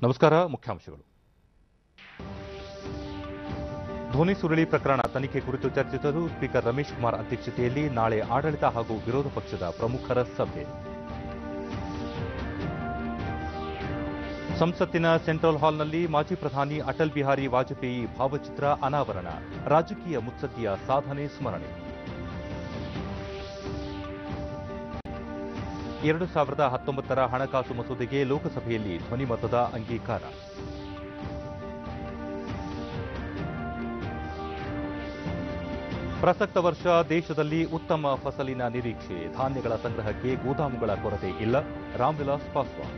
ನಮಸ್ಕಾರ ಮುಖ್ಯಾಂಶಗಳು ಧ್ವನಿ ಸುರುಳಿ ಪ್ರಕರಣ ತನಿಖೆ ಕುರಿತು ಚರ್ಚಿಸಲು ಸ್ಪೀಕರ್ ರಮೇಶ್ ಕುಮಾರ್ ಅಧ್ಯಕ್ಷತೆಯಲ್ಲಿ ನಾಳೆ ಆಡಳಿತ ಹಾಗೂ ವಿರೋಧ ಪಕ್ಷದ ಪ್ರಮುಖರ ಸಭೆ ಸಂಸತ್ತಿನ ಸೆಂಟ್ರಲ್ ಹಾಲ್ನಲ್ಲಿ ಮಾಜಿ ಪ್ರಧಾನಿ ಅಟಲ್ ಬಿಹಾರಿ ವಾಜಪೇಯಿ ಭಾವಚಿತ್ರ ಅನಾವರಣ ರಾಜಕೀಯ ಮುತ್ಸದ್ದಿಯ ಸಾಧನೆ ಸ್ಮರಣೆ ಎರಡು ಸಾವಿರದ ಹತ್ತೊಂಬತ್ತರ ಹಣಕಾಸು ಮಸೂದೆಗೆ ಲೋಕಸಭೆಯಲ್ಲಿ ಧ್ವನಿಮತದ ಅಂಗೀಕಾರ ಪ್ರಸಕ್ತ ವರ್ಷ ದೇಶದಲ್ಲಿ ಉತ್ತಮ ಫಸಲಿನ ನಿರೀಕ್ಷೆ ಧಾನ್ಯಗಳ ಸಂಗ್ರಹಕ್ಕೆ ಗೋದಾಮುಗಳ ಕೊರತೆ ಇಲ್ಲ ರಾಮ್ವಿಲಾಸ್ ಪಾಸ್ವಾನ್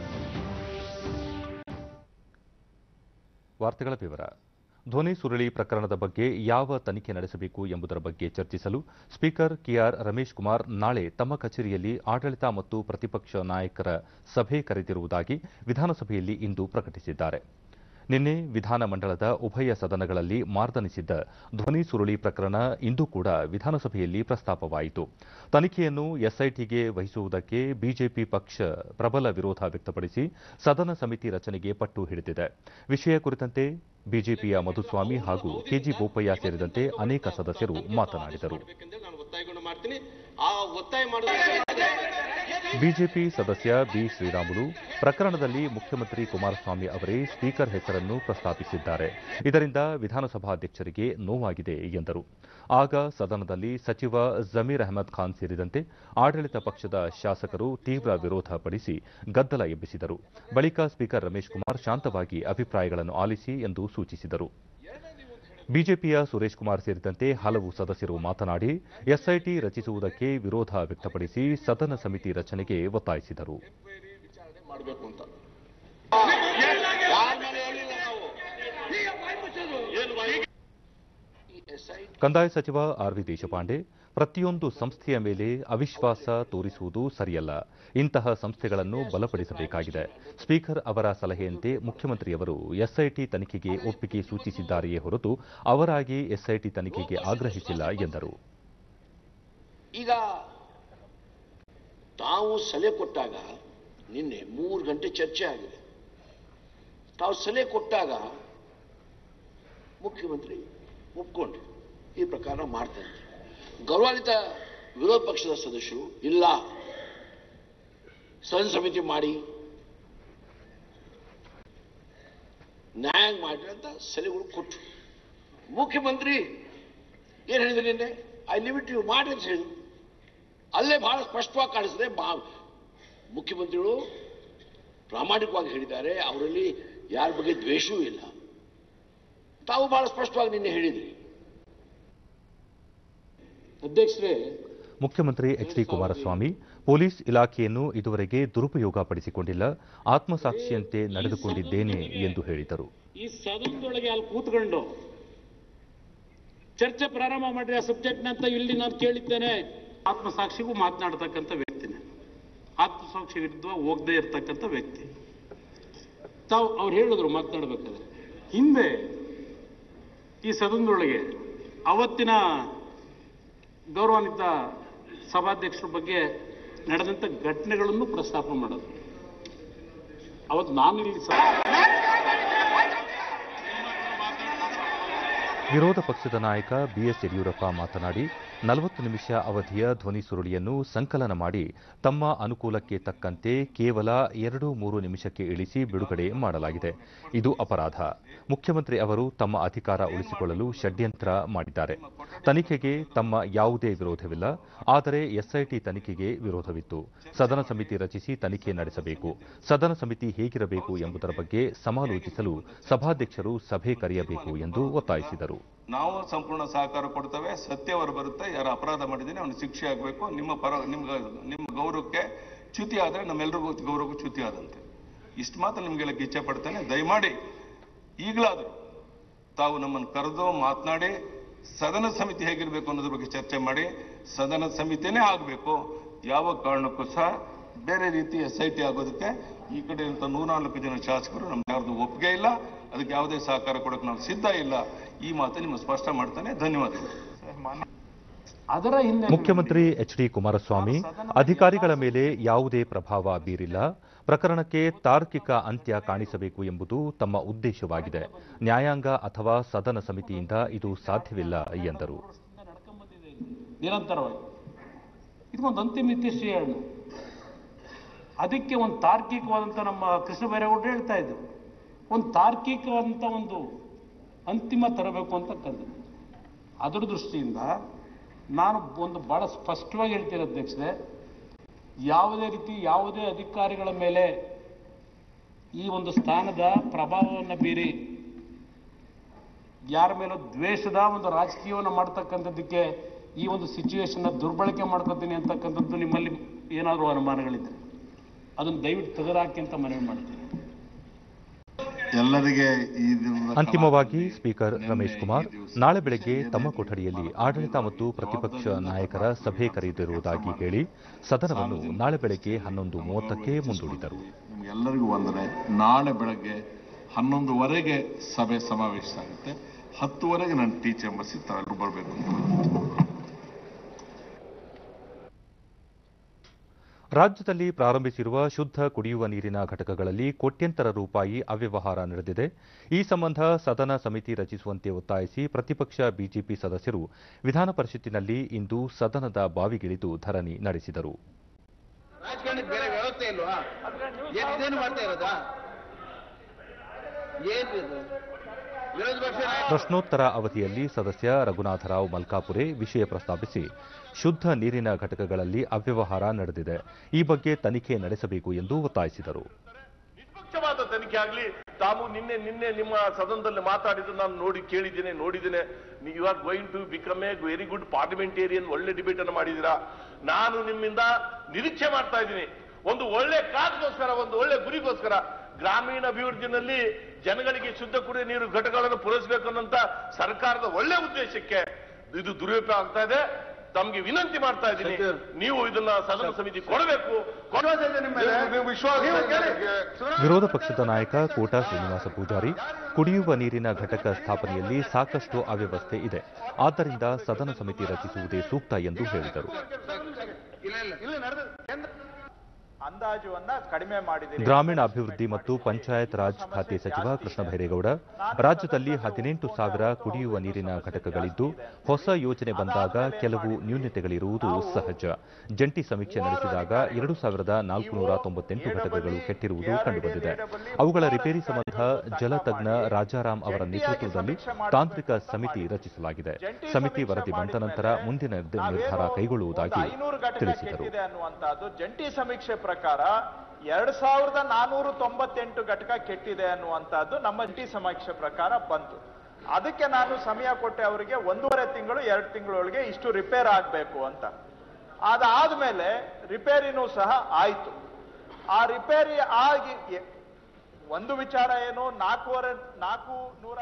ವಾರ್ತೆಗಳ ವಿವರ ಧ್ವನಿ ಸುರುಳಿ ಪ್ರಕರಣದ ಬಗ್ಗೆ ಯಾವ ತನಿಖೆ ನಡೆಸಬೇಕು ಎಂಬುದರ ಬಗ್ಗೆ ಚರ್ಚಿಸಲು ಸ್ಪೀಕರ್ ಕೆಆರ್ ರಮೇಶ್ ಕುಮಾರ್ ನಾಳೆ ತಮ್ಮ ಕಚೇರಿಯಲ್ಲಿ ಆಡಳಿತ ಮತ್ತು ಪ್ರತಿಪಕ್ಷ ನಾಯಕರ ಸಭೆ ಕರೆದಿರುವುದಾಗಿ ವಿಧಾನಸಭೆಯಲ್ಲಿ ಇಂದು ಪ್ರಕಟಿಸಿದ್ದಾರೆ ನಿನ್ನೆ ವಿಧಾನಮಂಡಲದ ಉಭಯ ಸದನಗಳಲ್ಲಿ ಮಾರ್ದನಿಸಿದ್ದ ಧ್ವನಿ ಸುರುಳಿ ಪ್ರಕರಣ ಇಂದು ಕೂಡ ವಿಧಾನಸಭೆಯಲ್ಲಿ ಪ್ರಸ್ತಾಪವಾಯಿತು ತನಿಖೆಯನ್ನು ಎಸ್ಐಟಿಗೆ ವಹಿಸುವುದಕ್ಕೆ ಬಿಜೆಪಿ ಪಕ್ಷ ಪ್ರಬಲ ವಿರೋಧ ವ್ಯಕ್ತಪಡಿಸಿ ಸದನ ಸಮಿತಿ ರಚನೆಗೆ ಪಟ್ಟು ಹಿಡಿದಿದೆ ವಿಷಯ ಕುರಿತಂತೆ ಬಿಜೆಪಿಯ ಮಧುಸ್ವಾಮಿ ಹಾಗೂ ಕೆಜಿ ಬೋಪಯ್ಯ ಸೇರಿದಂತೆ ಅನೇಕ ಸದಸ್ಯರು ಮಾತನಾಡಿದರು ಮಾಡ್ಬೇಕಂದ್ರೆ ನಾನು ಒತ್ತಾಯಗೊಂಡು ಮಾಡ್ತೀನಿ ಆ ಒತ್ತಾಯ ಮಾಡೋದಕ್ಕೆ ಬಿಜೆಪಿ ಸದಸ್ಯ ಬಿ ಶ್ರೀರಾಮುಲು ಪ್ರಕರಣದಲ್ಲಿ ಮುಖ್ಯಮಂತ್ರಿ ಕುಮಾರಸ್ವಾಮಿ ಅವರೇ ಸ್ಪೀಕರ್ ಹೆಸರನ್ನು ಪ್ರಸ್ತಾಪಿಸಿದ್ದಾರೆ ಇದರಿಂದ ವಿಧಾನಸಭಾಧ್ಯಕ್ಷರಿಗೆ ನೋವಾಗಿದೆ ಎಂದರು ಆಗ ಸದನದಲ್ಲಿ ಸಚಿವ ಜಮೀರ್ ಅಹಮದ್ ಖಾನ್ ಸೇರಿದಂತೆ ಆಡಳಿತ ಪಕ್ಷದ ಶಾಸಕರು ತೀವ್ರ ವಿರೋಧ ಪಡಿಸಿ ಗದ್ದಲ ಎಬ್ಬಿಸಿದರು ಬಳಿಕ ಸ್ಪೀಕರ್ ರಮೇಶ್ ಕುಮಾರ್ ಶಾಂತವಾಗಿ ಅಭಿಪ್ರಾಯಗಳನ್ನು ಆಲಿಸಿ ಎಂದು ಸೂಚಿಸಿದರು ಬಿಜೆಪಿಯ ಸುರೇಶ್ ಕುಮಾರ್ ಸೇರಿದಂತೆ ಹಲವು ಸದಸ್ಯರು ಮಾತನಾಡಿ ಎಸ್ಐಟಿ ರಚಿಸುವುದಕ್ಕೆ ವಿರೋಧ ವ್ಯಕ್ತಪಡಿಸಿ ಸದನ ಸಮಿತಿ ರಚನೆಗೆ ಒತ್ತಾಯಿಸಿದರು ವಿಚಾರಣೆ ಮಾಡಬೇಕು ಅಂತ ಯಾರ ಮೇಲೆ ಹೇಳಿಲ್ಲ ನಾವು ಏನು ಬಾಯಿ? ಈ SI ಕಂದಾಯ ಸಚಿವ ಆರ್ ವಿ ದೇಶಪಾಂಡೆ ಪ್ರತಿಯೊಂದು ಸಂಸ್ಥೆಯ ಮೇಲೆ ಅವಿಶ್ವಾಸ ತೋರಿಸುವುದು ಸರಿಯಲ್ಲ ಇಂತಹ ಸಂಸ್ಥೆಗಳನ್ನು ಬಲಪಡಿಸಬೇಕಾಗಿದೆ ಸ್ಪೀಕರ್ ಅವರ ಸಲಹೆಯಂತೆ ಮುಖ್ಯಮಂತ್ರಿಯವರು ಎಸ್ಐಟಿ ತನಿಖೆಗೆ ಒಪ್ಪಿಗೆ ಸೂಚಿಸಿದ್ದಾರೆಯೇ ಹೊರತು ಅವರಾಗಿ ಎಸ್ಐಟಿ ತನಿಖೆಗೆ ಆಗ್ರಹಿಸಿಲ್ಲ ಎಂದರು ಈಗ ತಾವು ಸಲಹೆ ಕೊಟ್ಟಾಗ ನಿನ್ನೆ ಮೂರು ಗಂಟೆ ಚರ್ಚೆ ಆಗಿದೆ ತಾವು ಸಲಹೆ ಕೊಟ್ಟಾಗ ಮುಖ್ಯಮಂತ್ರಿ ಒಪ್ಕೊಂಡ್ರು ಈ ಪ್ರಕಾರ ಮಾಡ್ತಾರೆ ಗೌರವಾನ್ವಿತ ವಿರೋಧ ಪಕ್ಷದ ಸದಸ್ಯರು ಇಲ್ಲ ಸದನ ಸಮಿತಿ ಮಾಡಿ ನ್ಯಾಯ ಮಾಡಿ ಅಂತ ಸಲಹೆಗಳು ಕೊಟ್ಟರು ಮುಖ್ಯಮಂತ್ರಿ ಏನು ಹೇಳಿದ್ರು ನಿನ್ನೆ ಐ ಲಿಮಿಟ್ ಯು ಮಾಡಿ ಅಂತ ಹೇಳಿದ್ರು ಅಲ್ಲೇ ಬಹಳ ಸ್ಪಷ್ಟವಾಗಿ ಕಾಣಿಸ್ತದೆ ಬಾ ಮುಖ್ಯಮಂತ್ರಿಗಳು ಪ್ರಾಮಾಣಿಕವಾಗಿ ಹೇಳಿದ್ದಾರೆ ಅವರಲ್ಲಿ ಯಾರ ಬಗ್ಗೆ ದ್ವೇಷವೂ ಇಲ್ಲ ತಾವು ಬಹಳ ಸ್ಪಷ್ಟವಾಗಿ ನಿನ್ನೆ ಹೇಳಿದ್ರಿ ಅಧ್ಯಕ್ಷರೇ ಮುಖ್ಯಮಂತ್ರಿ ಎಚ್ ಡಿ ಕುಮಾರಸ್ವಾಮಿ ಪೊಲೀಸ್ ಇಲಾಖೆಯನ್ನು ಇದುವರೆಗೆ ದುರುಪಯೋಗ ಪಡಿಸಿಕೊಂಡಿಲ್ಲ ಆತ್ಮಸಾಕ್ಷಿಯಂತೆ ನಡೆದುಕೊಂಡಿದ್ದೇನೆ ಎಂದು ಹೇಳಿದರು ಈ ಸದನದೊಳಗೆ ಅಲ್ಲಿ ಕೂತ್ಕೊಂಡು ಚರ್ಚೆ ಪ್ರಾರಂಭ ಮಾಡ್ರಿ ಆ ಸಬ್ಜೆಕ್ಟ್ನ ಅಂತ ಇಲ್ಲಿ ನಾನು ಕೇಳಿದ್ದೇನೆ ಆತ್ಮಸಾಕ್ಷಿಗೂ ಮಾತನಾಡ್ತಕ್ಕಂಥ ವ್ಯಕ್ತಿನೇ ಆತ್ಮಸಾಕ್ಷಿ ವಿರುದ್ಧ ಹೋಗದೆ ಇರ್ತಕ್ಕಂಥ ವ್ಯಕ್ತಿ ತಾವು ಅವ್ರು ಹೇಳಿದ್ರು ಮಾತನಾಡ್ಬೇಕಾದ್ರೆ ಹಿಂದೆ ಈ ಸದನದೊಳಗೆ ಅವತ್ತಿನ ಗೌರವಾನ್ವಿತ ಸಭಾಧ್ಯಕ್ಷರ ಬಗ್ಗೆ ನಡೆದಂಥ ಘಟನೆಗಳನ್ನು ಪ್ರಸ್ತಾಪ ಮಾಡೋದು ಅವತ್ತು ನಾನು ಇಲ್ಲಿ ಸ- ವಿರೋಧ ಪಕ್ಷದ ನಾಯಕ ಬಿಎಸ್ ಯಡಿಯೂರಪ್ಪ ಮಾತನಾಡಿ ನಲವತ್ತು ನಿಮಿಷ ಅವಧಿಯ ಧ್ವನಿ ಸುರುಳಿಯನ್ನು ಸಂಕಲನ ಮಾಡಿ ತಮ್ಮ ಅನುಕೂಲಕ್ಕೆ ತಕ್ಕಂತೆ ಕೇವಲ ಎರಡು ಮೂರು ನಿಮಿಷಕ್ಕೆ ಇಳಿಸಿ ಬಿಡುಗಡೆ ಮಾಡಲಾಗಿದೆ ಇದು ಅಪರಾಧ ಮುಖ್ಯಮಂತ್ರಿ ಅವರು ತಮ್ಮ ಅಧಿಕಾರ ಉಳಿಸಿಕೊಳ್ಳಲು ಷಡ್ಯಂತ್ರ ಮಾಡಿದ್ದಾರೆ ತನಿಖೆಗೆ ತಮ್ಮ ಯಾವುದೇ ವಿರೋಧವಿಲ್ಲ ಆದರೆ ಎಸ್ಐಟಿ ತನಿಖೆಗೆ ವಿರೋಧವಿತ್ತು ಸದನ ಸಮಿತಿ ರಚಿಸಿ ತನಿಖೆ ನಡೆಸಬೇಕು ಸದನ ಸಮಿತಿ ಹೇಗಿರಬೇಕು ಎಂಬುದರ ಬಗ್ಗೆ ಸಮಾಲೋಚಿಸಲು ಸಭಾಧ್ಯಕ್ಷರು ಸಭೆ ಕರೆಯಬೇಕು ಎಂದು ಒತ್ತಾಯಿಸಿದರು ನಾವು ಸಂಪೂರ್ಣ ಸಹಕಾರ ಕೊಡ್ತೇವೆ ಸತ್ಯ ಹೊರ ಬರುತ್ತೆ ಯಾರು ಅಪರಾಧ ಮಾಡಿದ್ದೀನಿ ಅವನು ಶಿಕ್ಷೆ ಆಗಬೇಕು ನಿಮ್ಮ ಪರ ನಿಮ್ಮ ನಿಮ್ಮ ಗೌರವಕ್ಕೆ ಚ್ಯುತಿ ಆದರೆ ನಮ್ಮೆಲ್ಲರಿಗೂ ಗೌರವಕ್ಕೂ ಚ್ಯುತಿ ಆದಂತೆ ಇಷ್ಟು ಮಾತ್ರ ನಿಮ್ಗೆ ಹೇಳಕ್ಕೆ ಇಚ್ಛೆ ಪಡ್ತೇನೆ ದಯಮಾಡಿ ಈಗಲಾದರೂ ತಾವು ನಮ್ಮನ್ನು ಕರೆದು ಮಾತನಾಡಿ ಸದನ ಸಮಿತಿ ಹೇಗಿರಬೇಕು ಅನ್ನೋದ್ರ ಬಗ್ಗೆ ಚರ್ಚೆ ಮಾಡಿ ಸದನ ಸಮಿತಿನೇ ಆಗಬೇಕು ಯಾವ ಕಾರಣಕ್ಕೂ ಸಹ ಬೇರೆ ರೀತಿ ಎಸ್ ಐ ಟಿ ಆಗೋದಕ್ಕೆ ಈ ಕಡೆ ಇರುವಂಥ ನೂರಾನಾಲ್ಕು ಜನ ಶಾಸಕರು ನಮ್ಗೆ ಯಾರ್ದು ಒಪ್ಪಿಗೆ ಇಲ್ಲ ಅದಕ್ಕೆ ಯಾವುದೇ ಸಹಕಾರ ಕೊಡೋಕೆ ನಾವು ಸಿದ್ಧ ಇಲ್ಲ ಈ ಮಾತು ನಿಮ್ಗೆ ಸ್ಪಷ್ಟ ಮಾಡ್ತಾನೆ ಧನ್ಯವಾದಗಳು ಅದರ ಹಿಂದೆ ಮುಖ್ಯಮಂತ್ರಿ ಎಚ್ ಡಿ ಕುಮಾರಸ್ವಾಮಿ ಅಧಿಕಾರಿಗಳ ಮೇಲೆ ಯಾವುದೇ ಪ್ರಭಾವ ಬೀರಿಲ್ಲ ಪ್ರಕರಣಕ್ಕೆ ತಾರ್ಕಿಕ ಅಂತ್ಯ ಕಾಣಿಸಬೇಕು ಎಂಬುದು ತಮ್ಮ ಉದ್ದೇಶವಾಗಿದೆ ನ್ಯಾಯಾಂಗ ಅಥವಾ ಸದನ ಸಮಿತಿಯಿಂದ ಇದು ಸಾಧ್ಯವಿಲ್ಲ ಎಂದರು ನಡ್ಕೊಂಬಂದಿದೆ ಇದು ನಿರಂತರವಾಗಿ ಇದಕ್ಕೊಂದು ಅಂತಿಮ ಇತಿಶ್ರೀ ಹೇಳೋಣ ಅದಕ್ಕೆ ಒಂದು ತಾರ್ಕಿಕವಾದಂಥ ನಮ್ಮ ಕೃಷ್ಣ ಬೈರೇಗೌಡರು ಹೇಳ್ತಾ ಇದ್ರು ಒಂದು ತಾರ್ಕಿಕವಾದಂಥ ಒಂದು ಅಂತಿಮ ತರಬೇಕು ಅಂತಕ್ಕಂಥದ್ದು ಅದರ ದೃಷ್ಟಿಯಿಂದ ನಾನು ಒಂದು ಭಾಳ ಸ್ಪಷ್ಟವಾಗಿ ಹೇಳ್ತೀನಿ ಅಧ್ಯಕ್ಷರೇ ಯಾವುದೇ ರೀತಿ ಯಾವುದೇ ಅಧಿಕಾರಿಗಳ ಮೇಲೆ ಈ ಒಂದು ಸ್ಥಾನದ ಪ್ರಭಾವವನ್ನು ಬೀರಿ ಯಾರ ಮೇಲೂ ದ್ವೇಷದ ಒಂದು ರಾಜಕೀಯವನ್ನು ಮಾಡ್ತಕ್ಕಂಥದ್ದಕ್ಕೆ ಈ ಒಂದು ಸಿಚುವೇಶನ್ನ ದುರ್ಬಳಕೆ ಮಾಡ್ಕೊತೀನಿ ಅಂತಕ್ಕಂಥದ್ದು ನಿಮ್ಮಲ್ಲಿ ಏನಾದರೂ ಅನುಮಾನಗಳಿದ್ರೆ ಅದನ್ನು ದಯವಿಟ್ಟು ತೆಗೆದುಹಾಕಿ ಅಂತ ಮನವಿ ಮಾಡ್ತೀನಿ ಎಲ್ಲರಿಗೆ ಈ ದಿನದ ಅಂತಿಮವಾಗಿ ಕಲಾಪದಲ್ಲಿ ಸ್ಪೀಕರ್ ನಿನ್ನೆ ರಮೇಶ್ ಕುಮಾರ್ ಈ ದಿವಸ ನಾಳೆ ಬೆಳಗ್ಗೆ ವಿಷಯದ ತಮ್ಮ ಮೇಲೆ ಕೊಠಡಿಯಲ್ಲಿ ಚರ್ಚೆ ಆಡಳಿತ ಮತ್ತು ಪ್ರತಿಪಕ್ಷ ಜವಾಬ್ದಾರಿಯಿಂದ ನಾಯಕರ ಸಭೆ ಕರೆದಿರುವುದಾಗಿ ಹೇಳಿ ಸದನವನ್ನು ನಾಳೆ ಬೆಳಗ್ಗೆ ಹನ್ನೊಂದು ಮೂವತ್ತಕ್ಕೆ ಮುಂದೂಡಿದರು ನಿಮ್ಗೆಲ್ಲರಿಗೂ ವಂದನೆ ನಾಳೆ ಬೆಳಗ್ಗೆ ಹನ್ನೊಂದುವರೆಗೆ ಸಭೆ ಸಮಾವೇಶ ಆಗುತ್ತೆ ಹತ್ತುವರೆಗೆ ನಾನು ಟೀ ಚೇಂಬರ್ಸಿಗೆ ತಾವೆಲ್ಲರೂ ಬರಬೇಕು ಅಂತ ರಾಜ್ಯದಲ್ಲಿ ಪ್ರಾರಂಭಿಸಿರುವ ಶುದ್ಧ ಕುಡಿಯುವ ನೀರಿನ ಘಟಕಗಳಲ್ಲಿ ಕೋಟ್ಯಂತರ ರೂಪಾಯಿ ಅವ್ಯವಹಾರ ನಡೆದಿದೆ ಈ ಸಂಬಂಧ ಸದನ ಸಮಿತಿ ರಚಿಸುವಂತೆ ಒತ್ತಾಯಿಸಿ ಪ್ರತಿಪಕ್ಷ ಬಿಜೆಪಿ ಸದಸ್ಯರು ವಿಧಾನ ಪರಿಷತ್ತಿನಲ್ಲಿ ಇಂದು ಸದನದ ಬಾವಿಗಿಳಿದು ಧರಣಿ ನಡೆಸಿದರು ರಾಜಕಾರಣಕ್ಕೆ ಬೇರೆ ವ್ಯವಸ್ಥೆ ಇಲ್ವಾ ಏನ್ ಇದೇನು ಮಾಡ್ತಾ ಇರೋದಾ ಏನ್ ಇದು ವಿರೋಧ ಪಕ್ಷ ನಾಯಕ ಪ್ರಶ್ನೋತ್ತರ ಅವಧಿಯಲ್ಲಿ ಸದಸ್ಯ ರಘುನಾಥರಾವ್ ಮಲ್ಕಾಪುರೆ ವಿಷಯ ಪ್ರಸ್ತಾಪಿಸಿ ಶುದ್ಧ ನೀರಿನ ಘಟಕಗಳಲ್ಲಿ ಅವ್ಯವಹಾರ ನಡೆದಿದೆ ಈ ಬಗ್ಗೆ ತನಿಖೆ ನಡೆಸಬೇಕು ಎಂದು ಒತ್ತಾಯಿಸಿದರು ನಿಷ್ಪಕ್ಷಪಾತ ತನಿಖೆ ಆಗಲಿ ತಾವು ನಿನ್ನೆ ನಿನ್ನೆ ನಿಮ್ಮ ಸದನದಲ್ಲಿ ಮಾತಾಡಿದ್ದು ನಾನು ನೋಡಿ ಕೇಳಿದ್ದೇನೆ ನೋಡಿದ್ದೇನೆ you are going to become a very good parliamentarian ಒಳ್ಳೆ ಡಿಬೇಟ್ ಅನ್ನು ಮಾಡಿದ್ದೀರಾ ನಾನು ನಿಮ್ಮಿಂದ ನಿರೀಕ್ಷೆ ಮಾಡ್ತಾ ಇದ್ದೀನಿ ಒಂದು ಒಳ್ಳೆ ಕಾಸ್ಗೋಸ್ಕರ ಒಂದು ಒಳ್ಳೆ ಗುರಿಗೋಸ್ಕರ ಗ್ರಾಮೀಣ ಅಭಿವೃದ್ಧಿನಲ್ಲಿ ಜನಗಳಿಗೆ ಶುದ್ಧ ಕುಡಿಯುವ ನೀರು ಘಟಕಗಳನ್ನು ಪೂರೈಸಬೇಕು ಅನ್ನೋಂತ ಸರ್ಕಾರದ ಒಳ್ಳೆ ಉದ್ದೇಶಕ್ಕೆ ಇದು ದುರುಪಯೋಗ ಆಗ್ತಾ ಇದೆ ತಮ್ಗೆ ವಿನಂತಿ ಮಾಡ್ತಾ ಇದ್ದೀನಿ ನೀವು ಇದನ್ನ ಸದನ ಸಮಿತಿ ಕೊಡಬೇಕು ವಿರೋಧ ಪಕ್ಷದ ನಾಯಕ ಕೋಟಾ ಶ್ರೀನಿವಾಸ ಪೂಜಾರಿ ಕುಡಿಯುವ ನೀರಿನ ಘಟಕ ಸ್ಥಾಪನೆಯಲ್ಲಿ ಸಾಕಷ್ಟು ಅವ್ಯವಸ್ಥೆ ಇದೆ ಆದ್ದರಿಂದ ಸದನ ಸಮಿತಿ ರಚಿಸುವುದೇ ಸೂಕ್ತ ಎಂದು ಹೇಳಿದರು ಇಲ್ಲ ಇಲ್ಲ ಇಲ್ಲ ನಡೆದ ಅಂದಾಜುವನ್ನ ಕಡಿಮೆ ಮಾಡಿದೆ ಗ್ರಾಮೀಣ ಅಭಿವೃದ್ಧಿ ಮತ್ತು ಪಂಚಾಯತ್ ರಾಜ್ ಖಾತೆ ಸಚಿವ ಕೃಷ್ಣ ಬೈರೇಗೌಡ ರಾಜ್ಯದಲ್ಲಿ ಹದಿನೆಂಟು ಸಾವಿರ ಕುಡಿಯುವ ನೀರಿನ ಘಟಕಗಳಿದ್ದು ಹೊಸ ಯೋಜನೆ ಬಂದಾಗ ಕೆಲವು ನ್ಯೂನತೆಗಳಿರುವುದು ಸಹಜ ಜಂಟಿ ಸಮೀಕ್ಷೆ ನಡೆಸಿದಾಗ ಎರಡು ಸಾವಿರದ ನಾಲ್ಕುನೂರ ತೊಂಬತ್ತೆಂಟು ಘಟಕಗಳು ಕೆಟ್ಟಿರುವುದು ಕಂಡುಬಂದಿದೆ ಅವುಗಳ ರಿಪೇರಿ ಸಂಬಂಧ ಜಲತಜ್ಞ ರಾಜಾರಾಮ್ ಅವರ ನೇತೃತ್ವದಲ್ಲಿ ತಾಂತ್ರಿಕ ಸಮಿತಿ ರಚಿಸಲಾಗಿದೆ ಸಮಿತಿ ವರದಿ ಬಂದ ನಂತರ ಮುಂದಿನ ನಿರ್ಧ- ನಿರ್ಧಾರ ಕೈಗೊಳ್ಳುವುದಾಗಿ ಐನೂರು ಘಟಕ ತಿಳಿಸಿದರು ಕೆಟ್ಟಿದೆ ಅನ್ನುವಂತಹದ್ದು ಜಂಟಿ ಸಮೀಕ್ಷೆ ಪ್ರಕಾರ ಎರಡ್ ಸಾವಿರದ ನಾನೂರು ತೊಂಬತ್ತೆಂಟು ಘಟಕ ಕೆಟ್ಟಿದೆ ಅನ್ನುವಂತಹದ್ದು ನಮ್ಮ ಜಂಟಿ ಸಮೀಕ್ಷೆ ಪ್ರಕಾರ ಬಂತು ಅದಕ್ಕೆ ನಾನು ಸಮಯ ಕೊಟ್ಟೆ ಅವರಿಗೆ ಒಂದೂವರೆ ತಿಂಗಳು ಎರಡು ತಿಂಗಳೊಳಗೆ ಇಷ್ಟು ರಿಪೇರ್ ಆಗಬೇಕು ಅಂತ ಅದಾದ್ಮೇಲೆ ರಿಪೇರಿನೂ ಸಹ ಆಯ್ತು ಆ ರಿಪೇರಿ ಆಗಿ ಎ- ಒಂದು ವಿಚಾರ ಏನು ನಾಲ್ಕೂವರೆ ನಾಲ್ಕು ನೂರ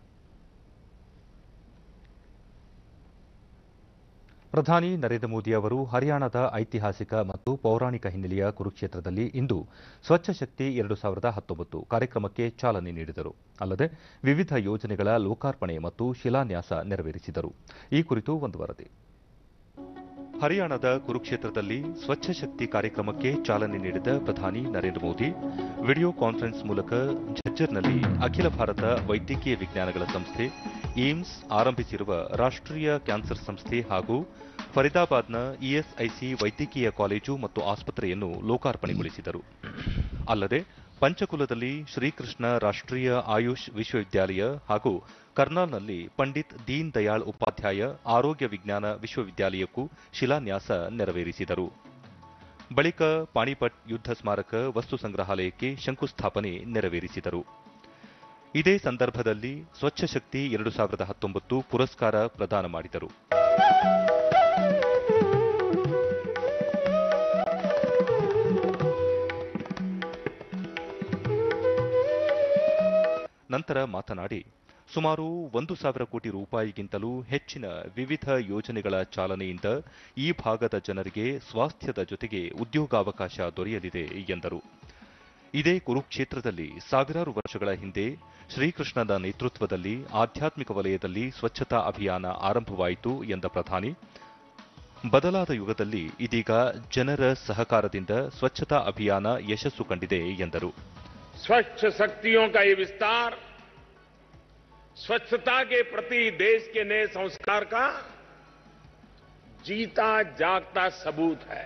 ಪ್ರಧಾನಿ ನರೇಂದ್ರ ಮೋದಿ ಅವರು ಹರಿಯಾಣದ ಐತಿಹಾಸಿಕ ಮತ್ತು ಪೌರಾಣಿಕ ಹಿನ್ನೆಲೆಯ ಕುರುಕ್ಷೇತ್ರದಲ್ಲಿ ಇಂದು ಸ್ವಚ್ಛ ಶಕ್ತಿ ಎರಡು ಸಾವಿರದ ಹತ್ತೊಂಬತ್ತು ಕಾರ್ಯಕ್ರಮಕ್ಕೆ ಚಾಲನೆ ನೀಡಿದರು ಅಲ್ಲದೆ ವಿವಿಧ ಯೋಜನೆಗಳ ಲೋಕಾರ್ಪಣೆ ಮತ್ತು ಶಿಲಾನ್ಯಾಸ ನೆರವೇರಿಸಿದರು ಈ ಕುರಿತು ಒಂದು ವರದಿ ಹರಿಯಾಣದ ಕುರುಕ್ಷೇತ್ರದಲ್ಲಿ ಸ್ವಚ್ಛ ಶಕ್ತಿ ಕಾರ್ಯಕ್ರಮಕ್ಕೆ ಚಾಲನೆ ನೀಡಿದ ಪ್ರಧಾನಿ ನರೇಂದ್ರ ಮೋದಿ ವಿಡಿಯೋ ಕಾನ್ಫರೆನ್ಸ್ ಮೂಲಕ ಝಜ್ಜರ್ನಲ್ಲಿ ಅಖಿಲ ಭಾರತ ವೈದ್ಯಕೀಯ ವಿಜ್ಞಾನಗಳ ಸಂಸ್ಥೆ ಏಮ್ಸ್ ಆರಂಭಿಸಿರುವ ರಾಷ್ಟ್ರೀಯ ಕ್ಯಾನ್ಸರ್ ಸಂಸ್ಥೆ ಹಾಗೂ ಫರೀದಾಬಾದ್ನ ಇಎಸ್ಐಸಿ ವೈದ್ಯಕೀಯ ಕಾಲೇಜು ಮತ್ತು ಆಸ್ಪತ್ರೆಯನ್ನು ಲೋಕಾರ್ಪಣೆಗೊಳಿಸಿದರು ಅಲ್ಲದೆ ಪಂಚಕುಲದಲ್ಲಿ ಶ್ರೀಕೃಷ್ಣ ರಾಷ್ಟ್ರೀಯ ಆಯುಷ್ ವಿಶ್ವವಿದ್ಯಾಲಯ ಹಾಗೂ ಕರ್ನಾಲ್ನಲ್ಲಿ ಪಂಡಿತ್ ದೀನ್ ದಯಾಳ್ ಉಪಾಧ್ಯಾಯ ಆರೋಗ್ಯ ವಿಜ್ಞಾನ ವಿಶ್ವವಿದ್ಯಾಲಯಕ್ಕೂ ಶಿಲಾನ್ಯಾಸ ನೆರವೇರಿಸಿದರು ಬಳಿಕ ಪಾಣಿಪಟ್ ಯುದ್ಧ ಸ್ಮಾರಕ ವಸ್ತು ಸಂಗ್ರಹಾಲಯಕ್ಕೆ ಶಂಕುಸ್ಥಾಪನೆ ನೆರವೇರಿಸಿದರು ಇದೇ ಸಂದರ್ಭದಲ್ಲಿ ಸ್ವಚ್ಛ ಶಕ್ತಿ ಎರಡು ಸಾವಿರದ ಹತ್ತೊಂಬತ್ತು ಪುರಸ್ಕಾರ ಪ್ರದಾನ ಮಾಡಿದರು ನಂತರ ಮಾತನಾಡಿ ಸುಮಾರು ಒಂದು ಸಾವಿರ ಕೋಟಿ ರೂಪಾಯಿಗಿಂತಲೂ ಹೆಚ್ಚಿನ ವಿವಿಧ ಯೋಜನೆಗಳ ಚಾಲನೆಯಿಂದ ಈ ಭಾಗದ ಜನರಿಗೆ ಸ್ವಾಸ್ಥ್ಯದ ಜೊತೆಗೆ ಉದ್ಯೋಗಾವಕಾಶ ದೊರೆಯಲಿದೆ ಎಂದರು ಇದೇ ಕುರುಕ್ಷೇತ್ರದಲ್ಲಿ ಸಾವಿರಾರು ವರ್ಷಗಳ ಹಿಂದೆ ಶ್ರೀಕೃಷ್ಣನ ನೇತೃತ್ವದಲ್ಲಿ ಆಧ್ಯಾತ್ಮಿಕ ವಲಯದಲ್ಲಿ ಸ್ವಚ್ಛತಾ ಅಭಿಯಾನ ಆರಂಭವಾಯಿತು ಎಂದ ಪ್ರಧಾನಿ ಬದಲಾದ ಯುಗದಲ್ಲಿ ಇದೀಗ ಜನರ ಸಹಕಾರದಿಂದ ಸ್ವಚ್ಛತಾ ಅಭಿಯಾನ ಯಶಸ್ಸು ಕಂಡಿದೆ ಎಂದರು स्वच्छ शक्तियों का ये विस्तार स्वच्छता के प्रति देश के नए संस्कार का जीता जागता सबूत है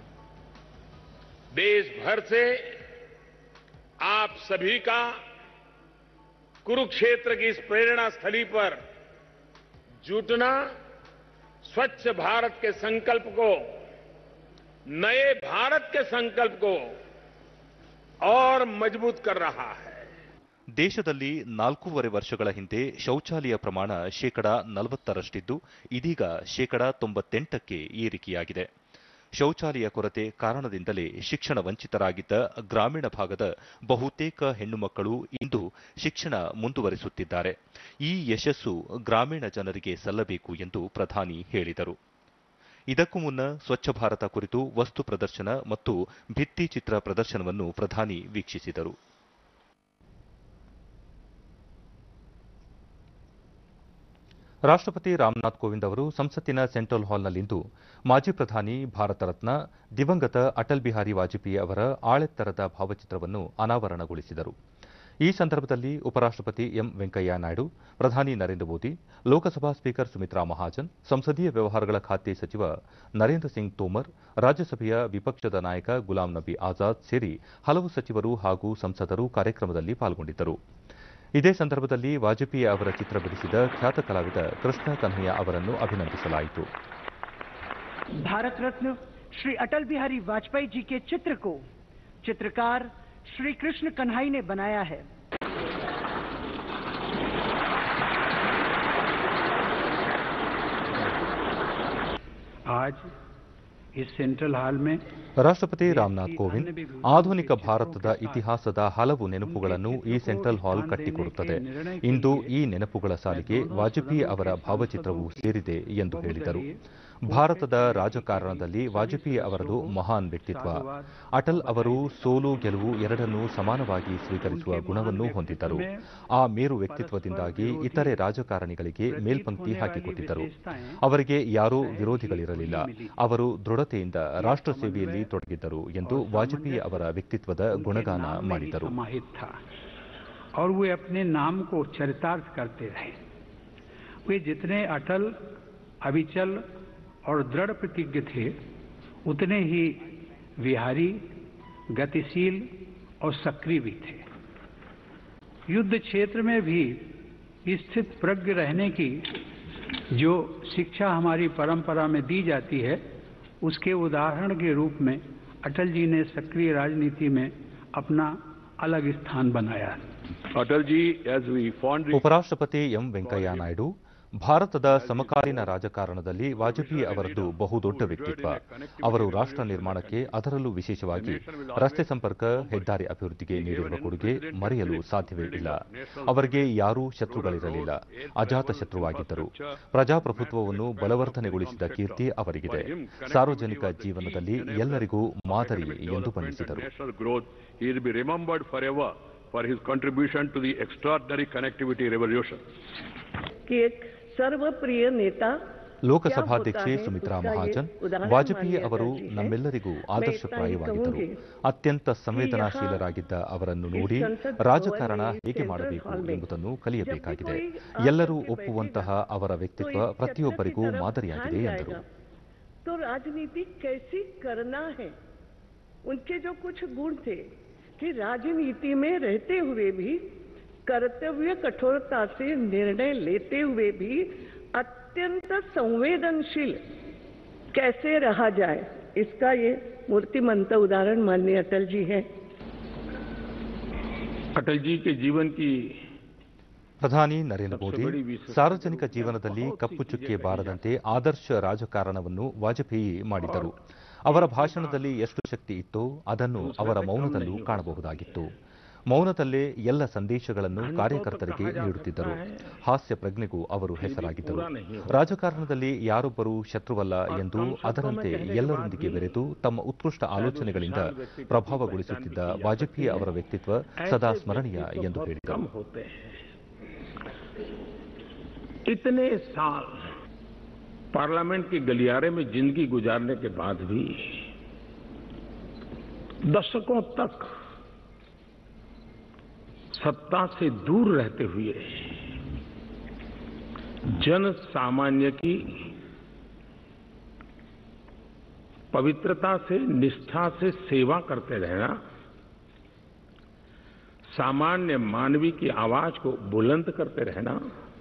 देश भर से आप सभी का कुरुक्षेत्र की इस प्रेरणा स्थली पर जुटना स्वच्छ भारत के संकल्प को नए भारत के संकल्प को और मजबूत कर रहा है ದೇಶದಲ್ಲಿ ನಾಲ್ಕೂವರೆ ವರ್ಷಗಳ ಹಿಂದೆ ಶೌಚಾಲಯ ಪ್ರಮಾಣ ಶೇಕಡ ನಲವತ್ತರಷ್ಟಿದ್ದು ಇದೀಗ ಶೇಕಡ ತೊಂಬತ್ತೆಂಟಕ್ಕೆ ಏರಿಕೆಯಾಗಿದೆ ಶೌಚಾಲಯ ಕೊರತೆ ಕಾರಣದಿಂದಲೇ ಶಿಕ್ಷಣ ವಂಚಿತರಾಗಿದ್ದ ಗ್ರಾಮೀಣ ಭಾಗದ ಬಹುತೇಕ ಹೆಣ್ಣು ಮಕ್ಕಳು ಇಂದು ಶಿಕ್ಷಣ ಮುಂದುವರಿಸುತ್ತಿದ್ದಾರೆ ಈ ಯಶಸ್ಸು ಗ್ರಾಮೀಣ ಜನರಿಗೆ ಸಲ್ಲಬೇಕು ಎಂದು ಪ್ರಧಾನಿ ಹೇಳಿದರು ಇದಕ್ಕೂ ಮುನ್ನ ಸ್ವಚ್ಛ ಭಾರತ ಕುರಿತು ವಸ್ತು ಪ್ರದರ್ಶನ ಮತ್ತು ಭಿತ್ತಿ ಚಿತ್ರ ಪ್ರದರ್ಶನವನ್ನು ಪ್ರಧಾನಿ ವೀಕ್ಷಿಸಿದರು ರಾಷ್ಟ್ರಪತಿ ರಾಮನಾಥ್ ಕೋವಿಂದ್ ಅವರು ಸಂಸತ್ತಿನ ಸೆಂಟ್ರಲ್ ಹಾಲ್ನಲ್ಲಿಂದು ಮಾಜಿ ಪ್ರಧಾನಿ ಭಾರತ ರತ್ನ ದಿವಂಗತ ಅಟಲ್ ಬಿಹಾರಿ ವಾಜಪೇಯಿ ಅವರ ಆಳೆತ್ತರದ ಭಾವಚಿತ್ರವನ್ನು ಅನಾವರಣಗೊಳಿಸಿದರು ಈ ಸಂದರ್ಭದಲ್ಲಿ ಉಪರಾಷ್ಟ್ರಪತಿ ಎಂ ವೆಂಕಯ್ಯ ನಾಯ್ಡು ಪ್ರಧಾನಿ ನರೇಂದ್ರ ಮೋದಿ ಲೋಕಸಭಾ ಸ್ಪೀಕರ್ ಸುಮಿತ್ರಾ ಮಹಾಜನ್ ಸಂಸದೀಯ ವ್ಯವಹಾರಗಳ ಖಾತೆ ಸಚಿವ ನರೇಂದ್ರ ಸಿಂಗ್ ತೋಮರ್ ರಾಜ್ಯಸಭೆಯ ವಿಪಕ್ಷದ ನಾಯಕ ಗುಲಾಂ ನಬಿ ಆಜಾದ್ ಸೇರಿ ಹಲವು ಸಚಿವರು ಹಾಗೂ ಸಂಸದರು ಕಾರ್ಯಕ್ರಮದಲ್ಲಿ ಪಾಲ್ಗೊಂಡಿದ್ದರು ಇದೇ ಸಂದರ್ಭದಲ್ಲಿ ವಾಜಪೇಯಿ ಅವರ ಚಿತ್ರ ಬಿಡಿಸಿದ ಖ್ಯಾತ ಕಲಾವಿದ ಕೃಷ್ಣ ಕನ್ಹಯ್ಯ ಅವರನ್ನು ಅಭಿನಂದಿಸಲಾಯಿತು भारत रत्न श्री अटल बिहारी वाजपेयी जी के चित्र को चित्रकार श्री कृष्ण कन्हाई ने बनाया है आज इस सेंट्रल हॉल में ರಾಷ್ಟ್ರಪತಿ ರಾಮನಾಥ್ ಕೋವಿಂದ್ ಆಧುನಿಕ ಭಾರತದ ಇತಿಹಾಸದ ಹಲವು ನೆನಪುಗಳನ್ನು ಈ ಸೆಂಟ್ರಲ್ ಹಾಲ್ ಕಟ್ಟಿಕೊಡುತ್ತದೆ ಇಂದು ಈ ನೆನಪುಗಳ ಸಾಲಿಗೆ ವಾಜಪೇಯಿ ಅವರ ಭಾವಚಿತ್ರವೂ ಸೇರಿದೆ ಎಂದು ಹೇಳಿದರು ಭಾರತದ ರಾಜಕಾರಣದಲ್ಲಿ ವಾಜಪೇಯಿ ಅವರದು ಮಹಾನ್ ವ್ಯಕ್ತಿತ್ವ ಅಟಲ್ ಅವರು ಸೋಲು ಗೆಲುವು ಎರಡನ್ನೂ ಸಮಾನವಾಗಿ ಸ್ವೀಕರಿಸುವ ಗುಣವನ್ನು ಹೊಂದಿದ್ದರು ಆ ಮೇರು ವ್ಯಕ್ತಿತ್ವದಿಂದಾಗಿ ಇತರೆ ರಾಜಕಾರಣಿಗಳಿಗೆ ಮೇಲ್ಪಂಕ್ತಿ ಹಾಕಿಕೊಟ್ಟಿದ್ದರು ಅವರಿಗೆ ಯಾರೂ ವಿರೋಧಿಗಳಿರಲಿಲ್ಲ ಅವರು ದೃಢತೆಯಿಂದ ರಾಷ್ಟ್ರ ಸೇವೆಯಲ್ಲಿ ತೊಡಗಿದ್ದರು ಎಂದು ವಾಜಪೇಯಿ ಅವರ ವ್ಯಕ್ತಿತ್ವದ ಗುಣಗಾನ ಮಾಡಿದರು समाहित था और वे अपने नाम को चरितार्थ करते रहे वे जितने अटल अविचल और दृढ़ प्रतिज्ञ थे उतने ही विहारी गतिशील और सक्रिय भी थे युद्ध क्षेत्र में भी स्थित प्रज्ञ रहने की जो शिक्षा हमारी परंपरा में दी जाती है उसके उदाहरण के रूप में अटल जी ने सक्रिय राजनीति में अपना अलग स्थान बनाया Atal ji, as we fondly ಉಪರಾಷ್ಟ್ರಪತಿ ಎಂ ವೆಂಕಯ್ಯ ನಾಯ್ಡು ಭಾರತದ ಸಮಕಾಲೀನ ರಾಜಕಾರಣದಲ್ಲಿ ವಾಜಪೇಯಿ ಅವರದ್ದು ಬಹುದೊಡ್ಡ ವ್ಯಕ್ತಿತ್ವ ಅವರು ರಾಷ್ಟ್ರ ನಿರ್ಮಾಣಕ್ಕೆ ಅದರಲ್ಲೂ ವಿಶೇಷವಾಗಿ ರಸ್ತೆ ಸಂಪರ್ಕ ಹೆದ್ದಾರಿ ಅಭಿವೃದ್ಧಿಗೆ ನೀಡಿರುವ ಕೊಡುಗೆ ಮರೆಯಲು ಸಾಧ್ಯವೇ ಇಲ್ಲ ಅವರಿಗೆ ಯಾರೂ ಶತ್ರುಗಳಿರಲಿಲ್ಲ ಅಜಾತ ಶತ್ರುವಾಗಿದ್ದರು ಪ್ರಜಾಪ್ರಭುತ್ವವನ್ನು ಬಲವರ್ಧನೆಗೊಳಿಸಿದ ಕೀರ್ತಿ ಅವರಿಗಿದೆ ಸಾರ್ವಜನಿಕ ಜೀವನದಲ್ಲಿ ಎಲ್ಲರಿಗೂ ಮಾದರಿ ಎಂದು ಬಣ್ಣಿಸಿದರು national growth, he will be remembered forever for his contribution to the extraordinary connectivity revolution. कि एक सर्वप्रिय नेता ಲೋಕಸಭಾಧ್ಯಕ್ಷೆ ಸುಮಿತ್ರಾ ಮಹಾಜನ್ ವಾಜಪೇಯಿ ಅವರು ನಮ್ಮೆಲ್ಲರಿಗೂ ಆದರ್ಶಪ್ರಾಯವಾಗಿದ್ದರು ಅತ್ಯಂತ ಸಂವೇದನಾಶೀಲರಾಗಿದ್ದ ಅವರನ್ನು ನೋಡಿ ರಾಜಕಾರಣ ಹೇಗೆ ಮಾಡಬೇಕು ಎಂಬುದನ್ನು ಕಲಿಯಬೇಕಾಗಿದೆ ಎಲ್ಲರೂ ಒಪ್ಪುವಂತಹ ಅವರ ವ್ಯಕ್ತಿತ್ವ ಪ್ರತಿಯೊಬ್ಬರಿಗೂ ಮಾದರಿಯಾಗಿದೆ ಎಂದರು तो राजनीति कैसी करना है उनके जो कुछ गुण थे कि राजनीति में रहते हुए भी कर्तव्य कठोरता से निर्णय लेते हुए भी अत्यंत संवेदनशील कैसे रहा जाए इसका ये मूर्तिमंत उदाहरण माननीय अटल जी है अटल जी के जीवन की ಪ್ರಧಾನಿ ನರೇಂದ್ರ ಮೋದಿ ಸಾರ್ವಜನಿಕ ಜೀವನದಲ್ಲಿ ಕಪ್ಪು ಚುಕ್ಕೆ ಬಾರದಂತೆ ಆದರ್ಶ ರಾಜಕಾರಣವನ್ನು ವಾಜಪೇಯಿ ಮಾಡಿದರು ಅವರ ಭಾಷಣದಲ್ಲಿ ಎಷ್ಟು ಶಕ್ತಿ ಇತ್ತೋ ಅದನ್ನು ಅವರ ಮೌನದಲ್ಲೂ ಕಾಣಬಹುದಾಗಿತ್ತು ಮೌನದಲ್ಲೇ ಎಲ್ಲ ಸಂದೇಶಗಳನ್ನು ಕಾರ್ಯಕರ್ತರಿಗೆ ನೀಡುತ್ತಿದ್ದರು ಹಾಸ್ಯ ಪ್ರಜ್ಞೆಗೂ ಅವರು ಹೆಸರಾಗಿದ್ದರು ರಾಜಕಾರಣದಲ್ಲಿ ಯಾರೊಬ್ಬರೂ ಶತ್ರುವಲ್ಲ ಎಂದು ಅದರಂತೆ ಎಲ್ಲರೊಂದಿಗೆ ಬೆರೆತು ತಮ್ಮ ಉತ್ಕೃಷ್ಟ ಆಲೋಚನೆಗಳಿಂದ ಪ್ರಭಾವಗೊಳಿಸುತ್ತಿದ್ದ ವಾಜಪೇಯಿ ಅವರ ವ್ಯಕ್ತಿತ್ವ ಸದಾ ಸ್ಮರಣೀಯ ಎಂದು ಹೇಳಿದರು इतने साल पार्लियामेंट के गलियारे में जिंदगी गुजारने के बाद भी दशकों तक सत्ता से दूर रहते हुए जन सामान्य की पवित्रता से निष्ठा से सेवा करते रहना सामान्य मानवी की आवाज को बुलंद करते रहना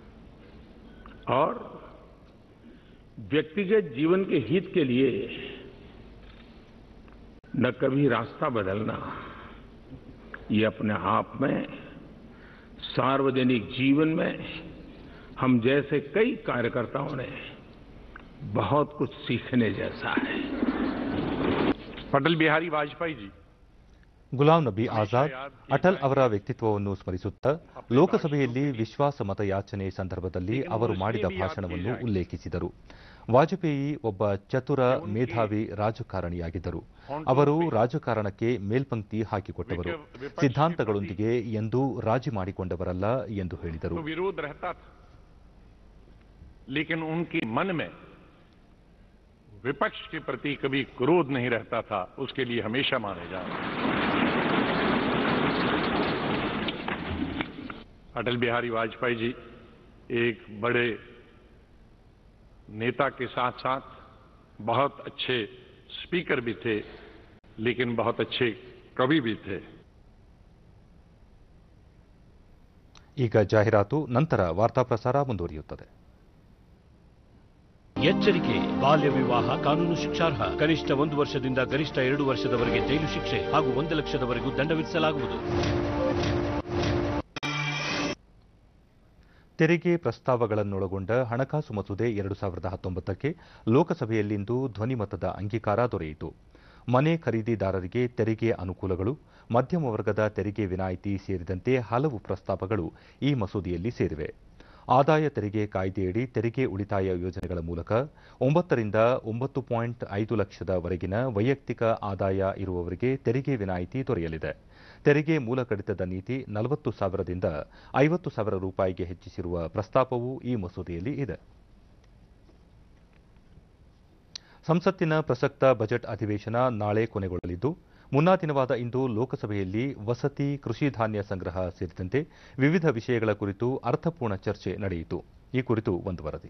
और व्यक्तिगत जीवन के हित के लिए न कभी रास्ता बदलना ये अपने आप में सार्वजनिक जीवन में हम जैसे कई कार्यकर्ताओं ने बहुत कुछ सीखने जैसा है अटल बिहारी वाजपेयी जी ಗುಲಾಂ ನಬಿ ಆಜಾದ್ ಅಟಲ್ ಅವರ ವ್ಯಕ್ತಿತ್ವವನ್ನು ಸ್ಮರಿಸುತ್ತಾ ಲೋಕಸಭೆಯಲ್ಲಿ ವಿಶ್ವಾಸ ಮತಯಾಚನೆ ಸಂದರ್ಭದಲ್ಲಿ ಅವರು ಮಾಡಿದ ಭಾಷಣವನ್ನು ಉಲ್ಲೇಖಿಸಿದರು ವಾಜಪೇಯಿ ಒಬ್ಬ ಚತುರ ಮೇಧಾವಿ ರಾಜಕಾರಣಿಯಾಗಿದ್ದರು ಅವರು ರಾಜಕಾರಣಕ್ಕೆ ಮೇಲ್ಪಂಕ್ತಿ ಹಾಕಿಕೊಟ್ಟವರು ಸಿದ್ಧಾಂತಗಳೊಂದಿಗೆ ಎಂದೂ ರಾಜಿ ಮಾಡಿಕೊಂಡವರಲ್ಲ ಎಂದು ಹೇಳಿದರು तो विरोध रहता था लेकिन उनके मन में विपक्ष के प्रति कभी क्रोध नहीं रहता था उसके लिए हमेशा माने जा अटल बिहारी वाजपेयी जी एक बड़े नेता के साथ साथ बहुत अच्छे स्पीकर भी थे लेकिन बहुत अच्छे कवि भी थे ಈಗ ಜಾಹೀರಾತು ನಂತರ ವಾರ್ತಾ ಪ್ರಸಾರ ಮುಂದುವರಿಯುತ್ತದೆ ಎಚ್ಚರಿಕೆ ಬಾಲ್ಯ ವಿವಾಹ ಕಾನೂನು ಶಿಕ್ಷಾರ್ಹ ಕನಿಷ್ಠ ಒಂದು ವರ್ಷದಿಂದ ಗರಿಷ್ಠ ಎರಡು ವರ್ಷದವರೆಗೆ ಜೈಲು ಶಿಕ್ಷೆ ಹಾಗೂ ಒಂದು ಲಕ್ಷದವರೆಗೂ ದಂಡ ವಿಧಿಸಲಾಗುವುದು ತೆರಿಗೆ ಪ್ರಸ್ತಾವಗಳನ್ನೊಳಗೊಂಡ ಹಣಕಾಸು ಮಸೂದೆ ಎರಡು ಸಾವಿರದ ಹತ್ತೊಂಬತ್ತಕ್ಕೆ ಲೋಕಸಭೆಯಲ್ಲಿಂದು ಧ್ವನಿಮತದ ಅಂಗೀಕಾರ ದೊರೆಯಿತು ಮನೆ ಖರೀದಿದಾರರಿಗೆ ತೆರಿಗೆ ಅನುಕೂಲಗಳು ಮಧ್ಯಮ ವರ್ಗದ ತೆರಿಗೆ ವಿನಾಯಿತಿ ಸೇರಿದಂತೆ ಹಲವು ಪ್ರಸ್ತಾವಗಳು ಈ ಮಸೂದೆಯಲ್ಲಿ ಸೇರಿವೆ ಆದಾಯ ತೆರಿಗೆ ಕಾಯ್ದೆಯಡಿ ತೆರಿಗೆ ಉಳಿತಾಯ ಯೋಜನೆಗಳ ಮೂಲಕ ಒಂಬತ್ತರಿಂದ ಒಂಬತ್ತು ಪಾಯಿಂಟ್ ಐದು ಲಕ್ಷದವರೆಗಿನ ವೈಯಕ್ತಿಕ ಆದಾಯ ಇರುವವರಿಗೆ ತೆರಿಗೆ ವಿನಾಯಿತಿ ದೊರೆಯಲಿದೆ ತೆರಿಗೆ ಮೂಲ ಕಡಿತದ ನೀತಿ ನಲವತ್ತು ಸಾವಿರದಿಂದ ಐವತ್ತು ಸಾವಿರ ರೂಪಾಯಿಗೆ ಹೆಚ್ಚಿಸಿರುವ ಪ್ರಸ್ತಾಪವೂ ಈ ಮಸೂದೆಯಲ್ಲಿ ಇದೆ ಸಂಸತ್ತಿನ ಪ್ರಸಕ್ತ ಬಜೆಟ್ ಅಧಿವೇಶನ ನಾಳೆ ಕೊನೆಗೊಳ್ಳಲಿದ್ದು ಮುನ್ನಾ ದಿನವಾದ ಇಂದು ಲೋಕಸಭೆಯಲ್ಲಿ ವಸತಿ ಕೃಷಿ ಧಾನ್ಯ ಸಂಗ್ರಹ ಸೇರಿದಂತೆ ವಿವಿಧ ವಿಷಯಗಳ ಕುರಿತು ಅರ್ಥಪೂರ್ಣ ಚರ್ಚೆ ನಡೆಯಿತು ಈ ಕುರಿತು ಒಂದು ವರದಿ